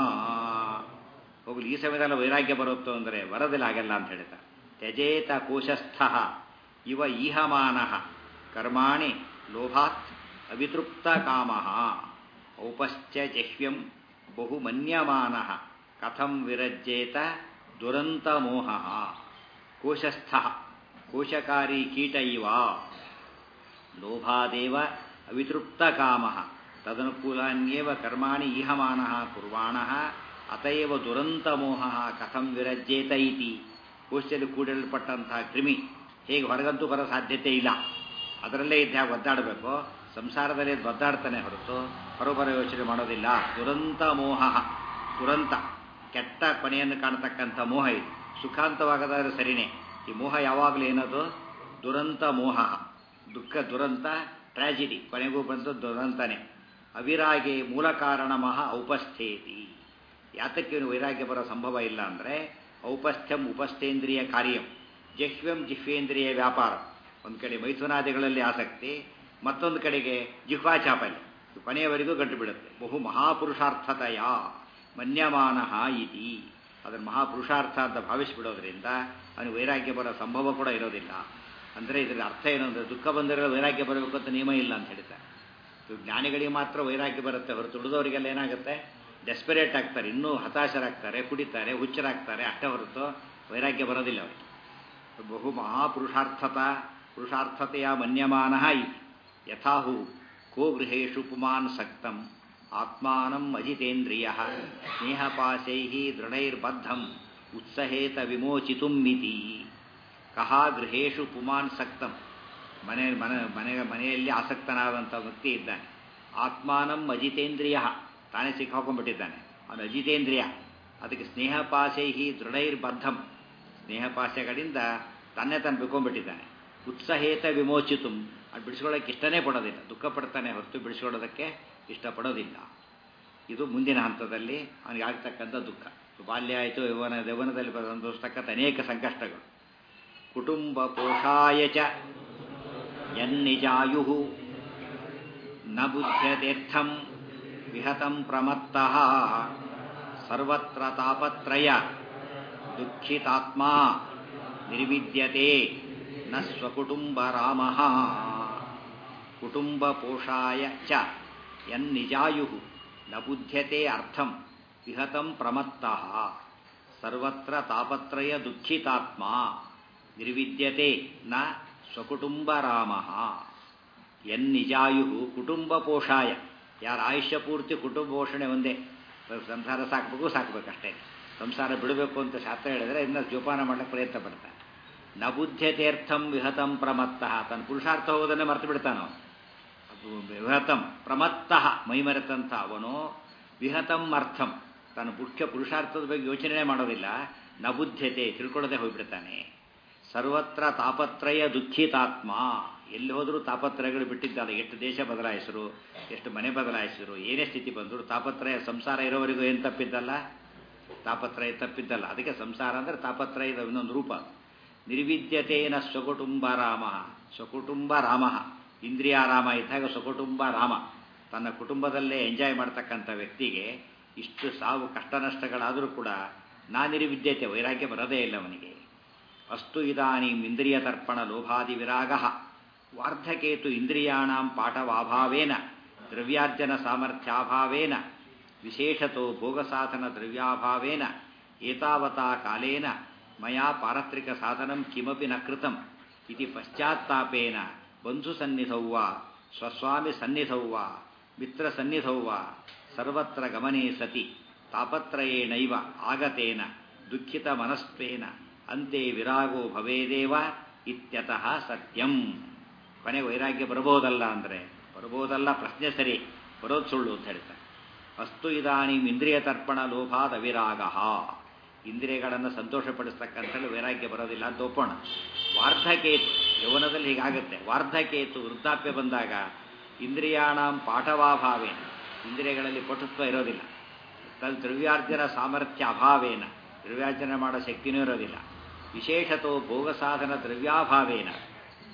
ಹೋಗ್ಲಿ ಈ ಸಮಯದಲ್ಲಿ ವೈರಾಗ್ಯ ಬರುತ್ತೋ ಅಂದರೆ ಬರೋದಿಲ್ಲ ಹಾಗೆಲ್ಲ ಅಂತ ಹೇಳ್ತಾರೆ ತ್ಯಜೇತ ಕೋಶಸ್ಥ ಇವ ಈಹಮಾನಃ ಕರ್ಮಾಣಿ ಲೋಭಾತ್ ಅವಿತೃಪ್ತ ಕಾಮ ಔಪಶ್ಚ ಜಹ್ವ್ಯಂ ಬಹು ಮನ್ಯಮಾನ ಕಥಂ ವಿರಜ್ಯೇತ ದುರಂತ ಮೋಹ ಕೋಶಸ್ಥ ಕೋಶಕಾರಿ ಕೀಟ ಇವ ಲೋಭಾದೇವ ಅವಿತೃಪ್ತ ಕಾಮ ತದನುಕೂಲಾನ್ಯೇವ ಕರ್ಮಾಣಿ ಈಹಮಾನ ಕುರ್ವಾಣ ಅತಯವ ದುರಂತ ಮೋಹ ಕಥಂ ವಿರಜ್ಯೇತ ಇತಿ ಕೋಶದಲ್ಲಿ ಕೂಡಲ್ಪಟ್ಟಂತಹ ಕ್ರಿಮಿ ಹೇಗೆ ಹೊರಗಂತೂ ಬರೋ ಸಾಧ್ಯತೆ ಇಲ್ಲ ಅದರಲ್ಲೇ ಇದ್ದಾಗ ಒದ್ದಾಡಬೇಕು ಸಂಸಾರದಲ್ಲಿ ಒದ್ದಾಡ್ತಾನೆ ಹೊರತು ಹೊರಬರ ಯೋಚನೆ ಮಾಡೋದಿಲ್ಲ ದುರಂತ ಮೋಹ ದುರಂತ ಕೆಟ್ಟ ಕೊನೆಯನ್ನು ಕಾಣತಕ್ಕಂಥ ಮೋಹ ಇದು ಸುಖಾಂತವಾಗದಾದ್ರೆ ಸರಿನೇ ಈ ಮೋಹ ಯಾವಾಗಲೂ ಏನದು ದುರಂತ ಮೋಹ ದುಃಖ ದುರಂತ ಟ್ರಾಜಿಡಿ ಕೊನೆಗೂ ಬಂದು ದುರಂತನೇ ಅವಿರಾಗೆ ಮೂಲ ಕಾರಣ ಮಹ ಔಪಸ್ಥೇತಿ ಯಾತಕ್ಕೆ ವೈರಾಗ್ಯ ಬರೋ ಸಂಭವ ಇಲ್ಲ ಅಂದರೆ ಔಪಸ್ಥ್ಯಂ ಉಪಸ್ಥೇಂದ್ರಿಯ ಕಾರ್ಯಂ ಜಹ್ವ್ಯಂ ಜಿಹ್ವೇಂದ್ರಿಯ ವ್ಯಾಪಾರ ಒಂದು ಕಡೆ ಮೈಥುನಾದಿಗಳಲ್ಲಿ ಆಸಕ್ತಿ ಮತ್ತೊಂದು ಕಡೆಗೆ ಜಿಹ್ವಾ ಚಾಪಲ್ಯ ಕೊನೆಯವರೆಗೂ ಗಂಟು ಬಿಡುತ್ತೆ ಬಹು ಮಹಾಪುರುಷಾರ್ಥತೆಯ ಮನ್ಯಮಾನ ಇತಿ ಅದನ್ನು ಮಹಾಪುರುಷಾರ್ಥ ಅಂತ ಭಾವಿಸಿಬಿಡೋದ್ರಿಂದ ಅವನಿಗೆ ವೈರಾಗ್ಯ ಬರೋ ಸಂಭವ ಕೂಡ ಇರೋದಿಲ್ಲ ಅಂದರೆ ಇದರ ಅರ್ಥ ಏನು ಅಂದರೆ ದುಃಖ ಬಂದಿರೋ ವೈರಾಗ್ಯ ಬರಬೇಕು ಅಂತ ನಿಯಮ ಇಲ್ಲ ಅಂತ ಹೇಳ್ತಾರೆ ಜ್ಞಾನಿಗಳಿಗೆ ಮಾತ್ರ ವೈರಾಗ್ಯ ಬರುತ್ತೆ ಹೊರತು ಉಳಿದವರಿಗೆಲ್ಲ ಏನಾಗುತ್ತೆ ಡೆಸ್ಪರೇಟ್ ಆಗ್ತಾರೆ ಇನ್ನೂ ಹತಾಶರಾಗ್ತಾರೆ ಕುಡಿತಾರೆ ಹುಚ್ಚರಾಗ್ತಾರೆ ಅಷ್ಟೇ ಹೊರತು ವೈರಾಗ್ಯ ಬರೋದಿಲ್ಲ ಅವರಿಗೆ ಬಹು ಮಹಾಪುರುಷಾರ್ಥತ ಪುರುಷಾರ್ಥತೆಯ ಮನ್ಯಮಾನ ಇತಿ ಯಥಾಹು ಕೋ ಗೃಹೇಶು ಪುಮಾನ್ ಸಕ್ತಂ ಆತ್ಮಾನಂ ಅಜಿತೇಂದ್ರಿಯ ಸ್ನೇಹಪಾಶೈ ದೃಢೈರ್ಬದ್ಧಂ ಉತ್ಸಹೇತ ವಿಮೋಚಿತುಂ ಮಿತಿ ಕಹ ಗೃಹೇಶು ಪುಮಾನ್ ಸಕ್ತಂ ಮನೆ ಮನೆ ಮನೆ ಮನೆಯಲ್ಲಿ ಆಸಕ್ತನಾದಂಥ ವ್ಯಕ್ತಿ ಇದ್ದಾನೆ ಆತ್ಮಾನಂ ಅಜಿತೇಂದ್ರಿಯ ತಾನೇ ಸಿಕ್ಕಾಕೊಂಡ್ಬಿಟ್ಟಿದ್ದಾನೆ ಅವನು ಅಜಿತೇಂದ್ರಿಯ ಅದಕ್ಕೆ ಸ್ನೇಹಪಾಶೈ ದೃಢೈರ್ಬದ್ಧಂ ಸ್ನೇಹಪಾಶಗಳಿಂದ ತನ್ನೇ ತಾನು ಬಿಟ್ಕೊಂಡ್ಬಿಟ್ಟಿದ್ದಾನೆ ಉತ್ಸಹೇತ ವಿಮೋಚಿತು ಅದು ಬಿಡಿಸ್ಕೊಳ್ಳೋಕೆ ಇಷ್ಟನೇ ಪಡೋದಿಲ್ಲ ದುಃಖ ಪಡ್ತಾನೆ ಹೊರತು ಬಿಡಿಸ್ಕೊಳ್ಳೋದಕ್ಕೆ ಇಷ್ಟಪಡೋದಿಲ್ಲ ಇದು ಮುಂದಿನ ಹಂತದಲ್ಲಿ ಅವನಿಗೆ ಆಗ್ತಕ್ಕಂಥ ದುಃಖ ಬಾಲ್ಯ ಆಯಿತು ಯೌವನ ಯೌವನದಲ್ಲಿ ಅನುಭವಿಸ್ತಕ್ಕಂಥ ಅನೇಕ ಸಂಕಷ್ಟಗಳು ಕುಟುಂಬ ಪೋಷಾಯ ಚ ಯನ್ನಿಜಾಯು ನ ಬುದ್ಧ್ಯತೀರ್ಥಂ ವಿಹತಂ ಪ್ರಮತ್ತಃ ಸರ್ವತ್ರ ತಾಪತ್ರಯ ದುಃಖಿತಾತ್ಮ ನಿರ್ವಿದ್ಯತೆ ನ ಸ್ವಕುಟುಂಬ ರಾಮ ಕುಟುಂಬ ಪೋಷಾಯ ಚ ಯನ್ನಿಜಾಯು ನ ಬುದ್ಧ್ಯತೆ ಅರ್ಥಂ ವಿಹತಂ ಪ್ರಮತ್ತಃ ಸರ್ವತ್ರ ತಾಪತ್ರಯ ದುಃಖಿತಾತ್ಮ ನಿರ್ವಿದ್ಯತೆ ನ ಸ್ವಕುಟುಂಬ ರಾಮ ಯನ್ನಿಜಾಯು ಕುಟುಂಬ ಪೋಷಾಯ ಯಾರ ಆಯುಷ್ಯ ಪೂರ್ತಿ ಕುಟುಂಬ ಪೋಷಣೆ ಒಂದೇ ಸಂಸಾರ ಸಾಕಬೇಕು ಸಾಕಬೇಕಷ್ಟೇ ಸಂಸಾರ ಬಿಡಬೇಕು ಅಂತ ಶಾಸ್ತ್ರ ಹೇಳಿದ್ರೆ ಇನ್ನು ಜೋಪಾನ ಮಾಡಲಿಕ್ಕೆ ಪ್ರಯತ್ನ ಪಡ್ತಾನೆ ನ ಬುದ್ಧ್ಯತೀರ್ಥಂ ವಿಹತಂ ಪ್ರಮತ್ತಃ ತನ್ನ ಪುರುಷಾರ್ಥ ಹೋಗೋದನ್ನೇ ಮರ್ತು ಬಿಡ್ತಾನೋ ಅದು ವಿಹತಂ ಪ್ರಮತ್ತಃ ಮೈಮರೆತಂಥ ಅವನು ವಿಹತಂ ಅರ್ಥಂ ತನ್ನ ಮುಖ್ಯ ಪುರುಷಾರ್ಥದ ಬಗ್ಗೆ ಯೋಚನೆ ಮಾಡೋದಿಲ್ಲ ನ ಬುದ್ಧತೆ ತಿಳ್ಕೊಳ್ಳದೆ ಹೋಗ್ಬಿಡ್ತಾನೆ ಸರ್ವತ್ರ ತಾಪತ್ರಯ ದುಃಖಿತಾತ್ಮ ಎಲ್ಲಿ ಹೋದರೂ ತಾಪತ್ರಯಗಳು ಬಿಟ್ಟಿದ್ದಾರೆ ಎಷ್ಟು ದೇಶ ಬದಲಾಯಿಸರು ಎಷ್ಟು ಮನೆ ಬದಲಾಯಿಸರು ಏನೇ ಸ್ಥಿತಿ ಬಂದರು ತಾಪತ್ರಯ ಸಂಸಾರ ಇರೋವರೆಗೂ ಏನು ತಪ್ಪಿದ್ದಲ್ಲ ತಾಪತ್ರಯ ತಪ್ಪಿದ್ದಲ್ಲ ಅದಕ್ಕೆ ಸಂಸಾರ ಅಂದರೆ ತಾಪತ್ರಯದ ಇನ್ನೊಂದು ರೂಪ ನಿರ್ವಿದ್ಯತೇನ ಸ್ವಕುಟುಂಬ ರಾಮ ಸ್ವಕುಟುಂಬ ರಾಮ ಇಂದ್ರಿಯಾರಾಮ ಇದ್ದಾಗ ಸ್ವಕುಟುಂಬ ರಾಮ ತನ್ನ ಕುಟುಂಬದಲ್ಲೇ ಎಂಜಾಯ್ ಮಾಡ್ತಕ್ಕಂಥ ವ್ಯಕ್ತಿಗೆ ಇಷ್ಟು ಸಾವು ಕಷ್ಟ ನಷ್ಟಗಳಾದರೂ ಕೂಡ ನಾ ನಿರ್ವಿದ್ಯತೆ ವೈರಾಗ್ಯ ಬರೋದೇ ಇಲ್ಲ ಅವನಿಗೆ ಅಸ್ತು ಇದಾನೀಂ ಇಂದ್ರಿಯ ತರ್ಪಣ ಲೋಭಾದಿ ವಿರಾಗ ವಾರ್ಧಕೇತು ಇಂದ್ರಿಯಾಣಾಂ ಪಾಠವಾಭಾವೇನ ದ್ರವ್ಯಾರ್ಜನ ಸಾಮರ್ಥ್ಯಾಭಾವೇನ ವಿಶೇಷತೋ ಭೋಗಸಾಧನ ದ್ರವ್ಯಾಭಾವೇನ ಏತಾವತಾ ಕಾಲೇನ ಮಯಾ ಪಾರತ್ರಿಕ ಸಾಧನಂ ಕಿಮಪಿ ನ ಕೃತಂ ಇತಿ ಪಶ್ಚಾತ್ತಾಪೇನ ಬಂಧು ಸನ್ನಿಧೌ ವಾ ಸ್ವಸ್ವಾಮಿ ಸನ್ನಿಧೌ ವಾ ಮಿತ್ರ ಸನ್ನಿಧೌ ವಾ ಸರ್ವತ್ರ ಗಮನೆ ಸತಿ ತಾಪತ್ರಯೇಣೈವ ಆಗತೇನ ದುಃಖಿತ ಮನಸ್ತ್ವೇನ ಅಂತೆ ವಿರಾಗೋ ಭವೇದೇವ ಇತ್ಯತಃ ಸತ್ಯಂ ಕೊನೆ ವೈರಾಗ್ಯ ಬರಬಹುದಲ್ಲ ಅಂದರೆ ಬರಬಹುದಲ್ಲ ಪ್ರಶ್ನೆ ಸರಿ ಬರೋದು ಸುಳ್ಳು ಅಂತ ಹೇಳ್ತಾರೆ ಅಸ್ತು ಇದಾನೀಂ ಇಂದ್ರಿಯ ತರ್ಪಣ ಲೋಭಾದ ವಿರಾಗ ಇಂದ್ರಿಯಗಳನ್ನು ಸಂತೋಷಪಡಿಸ್ತಕ್ಕಂಥ ವೈರಾಗ್ಯ ಬರೋದಿಲ್ಲ ಅಂತ ಒಪ್ಪೋಣ ವಾರ್ಧಕೇತು ಯೌವನದಲ್ಲಿ ಹೀಗಾಗುತ್ತೆ ವಾರ್ಧಕೇತು ವೃದ್ಧಾಪ್ಯ ಬಂದಾಗ ಇಂದ್ರಿಯಾಣಾಂ ಪಾಠವಾಭಾವೇನ ಇಂದ್ರಿಯಗಳಲ್ಲಿ ಪಟುತ್ವ ಇರೋದಿಲ್ಲ ತಲ್ ದ್ರವ್ಯಾರ್ಜನ ಸಾಮರ್ಥ್ಯ ಅಭಾವೇನ ದ್ರವ್ಯಾರ್ಜನೆ ಮಾಡೋ ಶಕ್ತಿನೂ ಇರೋದಿಲ್ಲ ವಿಶೇಷತೋ ಭೋಗ ಸಾಧನ ದ್ರವ್ಯಾಭಾವೇನ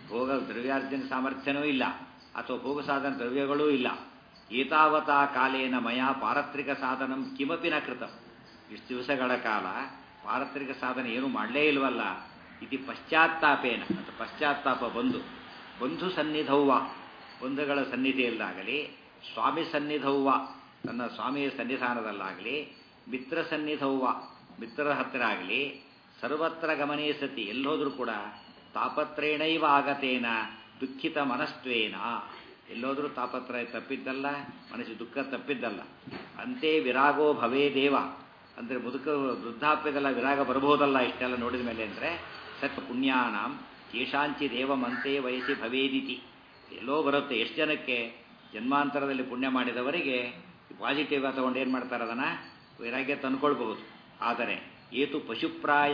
ಭೋಗ ದ್ರವ್ಯಾರ್ಜನ ಸಾಮರ್ಥ್ಯನೂ ಇಲ್ಲ ಅಥವಾ ಭೋಗ ಸಾಧನ ದ್ರವ್ಯಗಳೂ ಇಲ್ಲ ಏತಾವತಾ ಕಾಲೇನ ಮಯ ಪಾರತ್ರಿಕ ಸಾಧನಂ ಕಿಮಪಿ ನ ಕೃತಂ ಇಷ್ಟು ದಿವಸಗಳ ಕಾಲ ಪಾರತ್ರಿಕ ಸಾಧನೆ ಏನೂ ಮಾಡಲೇ ಇಲ್ವಲ್ಲ ಇದು ಪಶ್ಚಾತ್ತಾಪೇನ ಅಂತ ಪಶ್ಚಾತ್ತಾಪ ಬಂದು ಬಂಧು ಸನ್ನಿಧೌವ ಬಂಧುಗಳ ಸನ್ನಿಧಿಯಲ್ಲಾಗಲಿ ಸ್ವಾಮಿ ಸನ್ನಿಧೌವ ತನ್ನ ಸ್ವಾಮಿಯ ಸನ್ನಿಧಾನದಲ್ಲಾಗಲಿ ಮಿತ್ರ ಸನ್ನಿಧೌವ ಮಿತ್ರರ ಹತ್ತಿರ ಆಗಲಿ ಸರ್ವತ್ರ ಗಮನೇ ಸತಿ ಎಲ್ಲೋದ್ರೂ ಕೂಡ ತಾಪತ್ರೇಣೈವ ಆಗತೇನ ದುಃಖಿತ ಮನಸ್ತ್ವೇನ ಎಲ್ಲೋದ್ರೂ ತಾಪತ್ರಯ ತಪ್ಪಿದ್ದಲ್ಲ ಮನಸ್ಸು ದುಃಖ ತಪ್ಪಿದ್ದಲ್ಲ ಅಂತೆ ವಿರಾಗೋ ಭವೇ ದೇವ ಅಂದರೆ ಮುದುಕ ವೃದ್ಧಾಪ್ಯದಲ್ಲ ವಿರಾಗ ಬರಬಹುದಲ್ಲ ಇಷ್ಟೆಲ್ಲ ನೋಡಿದ ಮೇಲೆ ಅಂದರೆ ಸತ್ ಪುಣ್ಯಾನಾಂ ಕೇಶಾಂಚಿ ದೇವಮಂತೆ ವಯಸ್ಸಿ ಭವೇದಿತಿ ಎಲ್ಲೋ ಬರುತ್ತೆ ಎಷ್ಟು ಜನಕ್ಕೆ ಜನ್ಮಾಂತರದಲ್ಲಿ ಪುಣ್ಯ ಮಾಡಿದವರಿಗೆ ಪಾಸಿಟಿವ್ ತಗೊಂಡು ಏನು ಮಾಡ್ತಾರೆ ಅದನ್ನು ವೈರಾಗ್ಯ ತಂದ್ಕೊಳ್ಬಹುದು ಆದರೆ ಏತು ಪಶುಪ್ರಾಯ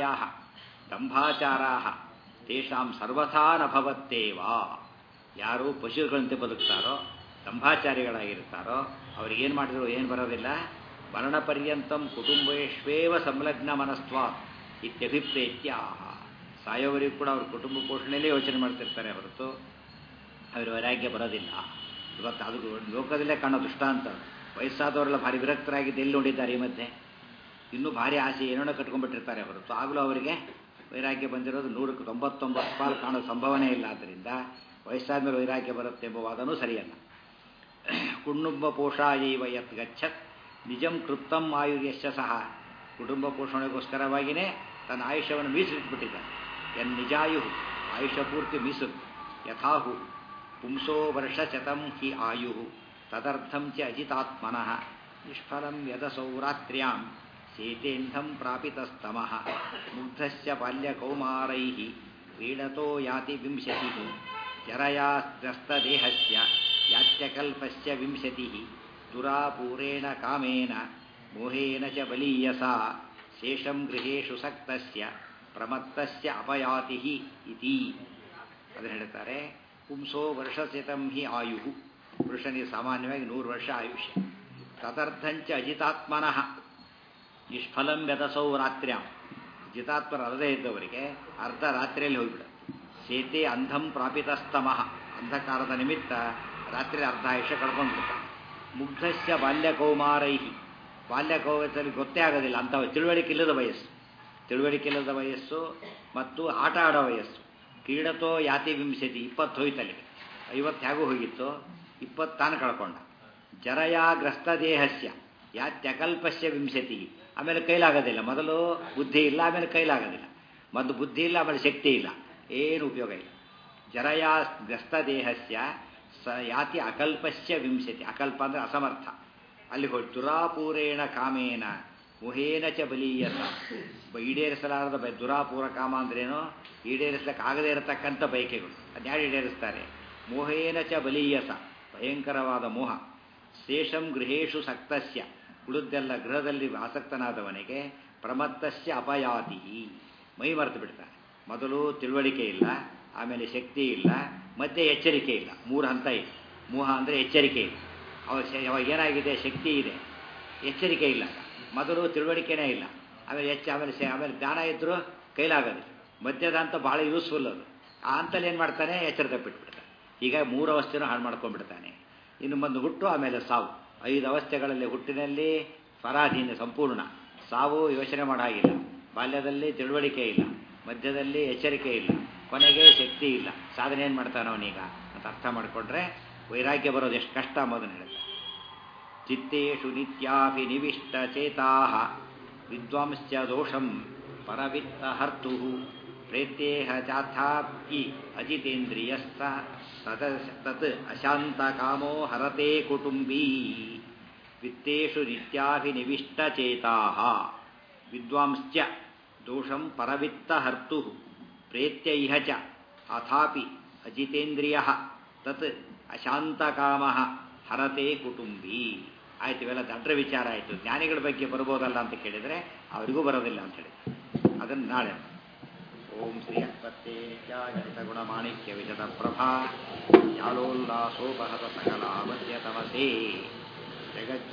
ದಂಭಾಚಾರಾ ತೇಷಾಂ ಸರ್ವಥಾ ನಭವತ್ತೇವ ಯಾರು ಪಶುಗಳಂತೆ ಬದುಕ್ತಾರೋ ದಂಭಾಚಾರಿಗಳಾಗಿರ್ತಾರೋ ಅವ್ರಿಗೇನು ಮಾಡಿದ್ರು ಏನು ಬರೋದಿಲ್ಲ ಮರಣ ಪರ್ಯಂತಂ ಕುಟುಂಬೇಶ್ವೇವ ಸಂಲಗ್ನ ಮನಸ್ತ್ವ ಇತ್ಯಭಿಪ್ರೇತ್ಯ ಸಾಯೋವರೆಗೂ ಕೂಡ ಅವ್ರ ಕುಟುಂಬ ಪೋಷಣೆಯಲ್ಲೇ ಯೋಚನೆ ಮಾಡ್ತಿರ್ತಾರೆ ಹೊರತು ಅವ್ರ ವೈರಾಗ್ಯ ಬರೋದಿಲ್ಲ ಇವತ್ತು ಅದು ಲೋಕದಲ್ಲೇ ಕಾಣೋ ದೃಷ್ಟಾಂತ ವಯಸ್ಸಾದವರೆಲ್ಲ ಭಾರಿ ವಿರಕ್ತರಾಗಿದ್ದು ಎಲ್ಲಿ ನೋಡಿದ್ದಾರೆ ಈ ಮಧ್ಯೆ ಇನ್ನೂ ಭಾರಿ ಆಸೆ ಏನೇನೋ ಕಟ್ಕೊಂಡ್ಬಿಟ್ಟಿರ್ತಾರೆ ಹೊರತು ಆಗಲೂ ಅವರಿಗೆ ವೈರಾಗ್ಯ ಬಂದಿರೋದು ನೂರಕ್ಕೆ ತೊಂಬತ್ತೊಂಬತ್ತು ಪಾಲು ಕಾಣೋ ಸಂಭವನೆ ಇಲ್ಲ ಆದ್ದರಿಂದ ವಯಸ್ಸಾದ ಮೇಲೆ ವೈರಾಗ್ಯ ಬರುತ್ತೆ ಎಂಬ ವಾದನೂ ಸರಿಯಲ್ಲ ಕುಟುಂಬ ಪೋಷಾಯೈವ ಯತ್ ಗಚ್ಚತ್ ನಿಜಂ ಕೃಪ್ತಂ ಆಯುರ್ಯಶ್ಚ ಸಹ ಕುಟುಂಬ ಪೋಷಣೆಗೋಸ್ಕರವಾಗಿಯೇ ತನ್ನ ಆಯುಷ್ಯವನ್ನು ಮೀಸಲಿಟ್ಬಿಟ್ಟಿದ್ದಾನೆ ಎನ್ ನಿಜಾಯು ಆಯುಷ್ಯ ಪೂರ್ತಿ ಮೀಸಲು ಯಥಾಹು ಪುಂಸೋ ವರ್ಷಶತಂ ಹಿ ಆಯು ತದರ್ಥಂ ಚ ಅಜಿತಾತ್ಮನಃ ನಿಷ್ಫಲಂ ಯದಸೌರಾತ್ರ್ಯಾಂ ಸೇತೇಂಧಂ ಪ್ರಾಪಿತಸ್ತಮಃ ಮುಗ್ಧಸ್ಯ ಬಾಲ್ಯಕೌಮಾರೈಃ ಕ್ರೀಡತೋ ಯಾತಿ ವಿಂಶತಿಃ ಜರಯಾಸ್ತ್ರಸ್ತದೇಹಸ್ಯ ಯಾತ್ಯಕಲ್ಪಸ್ಯ ವಿಂಶತಿಃ ದುರಾಪೂರೇಣ ಕಾಮೇನ ಮೋಹೇನ ಚ ಬಲೀಯಸಾ ಶೇಷಂ ಗೃಹೇಶು ಸಕ್ತಸ್ಯ ಪ್ರಮತ್ತಸ್ಯ ಅಪಯಾತಿ ಇತಿ ಅದನ್ನು ಹೇಳ್ತಾರೆ ಪುಂಸೋ ವರ್ಷಶತಂ ಹಿ ಆಯು ಪುರುಷನಿಗೆ ಸಾಮಾನ್ಯವಾಗಿ ನೂರು ವರ್ಷ ಆಯುಷ್ಯ ತದರ್ಥಂಚ ಅಜಿತಾತ್ಮನಃ ನಿಷ್ಫಲಂ ವ್ಯದಸೌ ರಾತ್ರ್ಯಾಂ ಜಿತಾತ್ಮರ ಅಲ್ಲದೇ ಇದ್ದವರಿಗೆ ಅರ್ಧ ರಾತ್ರಿಯಲ್ಲಿ ಹೋಗ್ಬಿಡುತ್ತೆ ಸೇತೆ ಅಂಧಂ ಪ್ರಾಪಿತಸ್ತಮಃ ಅಂಧಕಾರದ ನಿಮಿತ್ತ ರಾತ್ರಿ ಅರ್ಧ ಆಯುಷ್ಯ ಕಳ್ಕೊಂಡ್ಬಿಡ್ತಾರೆ ಮುಗ್ಧಸ್ಯ ಬಾಲ್ಯಕೌಮಾರೈಹಿ ಬಾಲ್ಯಕೌಮದಲ್ಲಿ ಗೊತ್ತೇ ಆಗೋದಿಲ್ಲ ಅಂಥ ತಿಳುವಳಿಕೆ ಇಲ್ಲದ ವಯಸ್ಸು ತಿಳುವಳಿಕೆ ಇಲ್ಲದ ವಯಸ್ಸು ಮತ್ತು ಆಟ ಆಡೋ ವಯಸ್ಸು ಕ್ರೀಡತೋ ಯಾತಿ ವಿಂಶತಿ ಇಪ್ಪತ್ತು ಹೋಯ್ತಲ್ಲಿಗೆ ಐವತ್ತು ಹೇಗೂ ಹೋಗಿತ್ತು ಇಪ್ಪತ್ತು ತಾನು ಕಳ್ಕೊಂಡ ಜರಯಾಗ್ರಸ್ತ ದೇಹಸ್ಯ ಯಾತ್ಯಕಲ್ಪಸ್ಯ ವಿಂಶತಿ ಆಮೇಲೆ ಕೈಲಾಗೋದಿಲ್ಲ ಮೊದಲು ಬುದ್ಧಿ ಇಲ್ಲ ಆಮೇಲೆ ಕೈಲಾಗೋದಿಲ್ಲ ಮೊದಲು ಬುದ್ಧಿ ಇಲ್ಲ ಆಮೇಲೆ ಶಕ್ತಿ ಇಲ್ಲ ಏನು ಉಪಯೋಗ ಇಲ್ಲ ಜರಯಾ ಗ್ರಸ್ತ ದೇಹಸ್ಯ ಸ ಯಾತಿ ಅಕಲ್ಪಸ್ಯ ವಿಂಶತಿ ಅಕಲ್ಪ ಅಂದರೆ ಅಸಮರ್ಥ ಅಲ್ಲಿ ಹೋಗಿ ದುರಾಪೂರೇಣ ಕಾಮೇನ ಮುಹೇನ ಚ ಬಲೀಯಸ ಈಡೇರಿಸಲಾರದ ಬೈ ದುರಾಪೂರ ಕಾಮ ಅಂದ್ರೇನು ಈಡೇರಿಸಲಿಕ್ಕೆ ಆಗದೇ ಇರತಕ್ಕಂಥ ಬಯಕೆಗಳು ಅದ್ಯಾರು ಈಡೇರಿಸ್ತಾರೆ ಮೋಹೇನ ಚ ಬಲೀಯಸ ಭಯಂಕರವಾದ ಮೋಹ ಶೇಷಂ ಗೃಹೇಶು ಸಕ್ತಸ್ಯ ಉಳಿದೆಲ್ಲ ಗೃಹದಲ್ಲಿ ಆಸಕ್ತನಾದವನಿಗೆ ಪ್ರಮತ್ತಸ್ಯ ಅಪಯಾತಿ ಮೈ ಮರೆತು ಬಿಡ್ತಾನೆ ಮೊದಲು ತಿಳುವಳಿಕೆ ಇಲ್ಲ ಆಮೇಲೆ ಶಕ್ತಿ ಇಲ್ಲ ಮತ್ತೆ ಎಚ್ಚರಿಕೆ ಇಲ್ಲ ಮೂರು ಹಂತ ಇದೆ ಮೋಹ ಅಂದರೆ ಎಚ್ಚರಿಕೆ ಇಲ್ಲ ಅವಾಗ ಅವಾಗ ಏನಾಗಿದೆ ಶಕ್ತಿ ಇದೆ ಎಚ್ಚರಿಕೆ ಇಲ್ಲ ಮೊದಲು ತಿಳುವಳಿಕೆನೇ ಇಲ್ಲ ಆಮೇಲೆ ಹೆಚ್ಚು ಆಮೇಲೆ ಆಮೇಲೆ ಜ್ಞಾನ ಇದ್ದರೂ ಕೈಲಾಗೋದಿಲ್ಲ ಮಧ್ಯದ ಹಂತ ಭಾಳ ಯೂಸ್ಫುಲ್ ಅದು ಆ ಹಂತಲ್ಲಿ ಏನು ಮಾಡ್ತಾನೆ ಎಚ್ಚರ ತಪ್ಪಿಟ್ಬಿಡ್ತಾನೆ ಈಗ ಮೂರು ಅವಸ್ಥೆನೂ ಹಾಳು ಮಾಡ್ಕೊಂಡ್ಬಿಡ್ತಾನೆ ಇನ್ನು ಒಂದು ಹುಟ್ಟು ಆಮೇಲೆ ಸಾವು ಐದು ಅವಸ್ಥೆಗಳಲ್ಲಿ ಹುಟ್ಟಿನಲ್ಲಿ ಪರಾಧೀನ ಸಂಪೂರ್ಣ ಸಾವು ಯೋಚನೆ ಮಾಡೋ ಹಾಗಿಲ್ಲ ಬಾಲ್ಯದಲ್ಲಿ ತಿಳುವಳಿಕೆ ಇಲ್ಲ ಮಧ್ಯದಲ್ಲಿ ಎಚ್ಚರಿಕೆ ಇಲ್ಲ ಕೊನೆಗೆ ಶಕ್ತಿ ಇಲ್ಲ ಸಾಧನೆ ಏನು ಮಾಡ್ತಾನೆ ಅವನೀಗ ಅಂತ ಅರ್ಥ ಮಾಡಿಕೊಂಡ್ರೆ ವೈರಾಗ್ಯ ಬರೋದು ಎಷ್ಟು ಕಷ್ಟ ಅಂಬೋದನ್ನು ಹೇಳ್ತಾರೆ ಚಿತ್ತೇಶು ನಿತ್ಯಾಭಿನಿವಿಷ್ಟ ಚೇತಾ ವಿದ್ವಾಂಸ್ಯ ದೋಷಂ ಪರವಿತ್ತ ಹರ್ತು ಪ್ರೇತ್ಯೇಹ ಚಾಥಾಪ್ಯಿ ಅಜಿತೇಂದ್ರಿಯಸ್ಥ ತತ್ ತತ್ ಅಶಾಂತ ಕಾಮೋ ಹರತೆ ಕುಟುಂಬೀ ವಿತ್ತೇಷು ನಿತ್ಯಾಭಿನಿವಿಷ್ಟ ಚೇತಾ ವಿದ್ವಾಂಶ್ಚ ದೋಷಂ ಪರವಿತ್ತ ಹರ್ತು ಪ್ರೇತ್ಯ ಇಹ ಚ ಅಥಾಪಿ ಅಜಿತೇಂದ್ರಿಯ ತತ್ ಅಶಾಂತಕಾಮ ಹರತೆ ಕುಟುಂಬಿ ಆಯ್ತು ಇವೆಲ್ಲ ದಡ್ರ ವಿಚಾರ ಆಯಿತು ಜ್ಞಾನಿಗಳ ಬಗ್ಗೆ ಬರ್ಬೋದಲ್ಲ ಅಂತ ಕೇಳಿದರೆ ಅವರಿಗೂ ಬರೋದಿಲ್ಲ ಅಂತ ಹೇಳಿ ಅದನ್ನು ನಾಳೆ ಓಂ ಶ್ರೀ ಅಸ್ಪತ್ತೇ ಜನಿತ ಗುಣಮಾಣಿಕ್ಯ ವಿಜದ ಪ್ರಭಾ ಯಾಲೋಲ್ಲಾಸೋಪಹತ ಸಕಲ ಅವಧ್ಯ ತಮಸೇ ಜಗತ್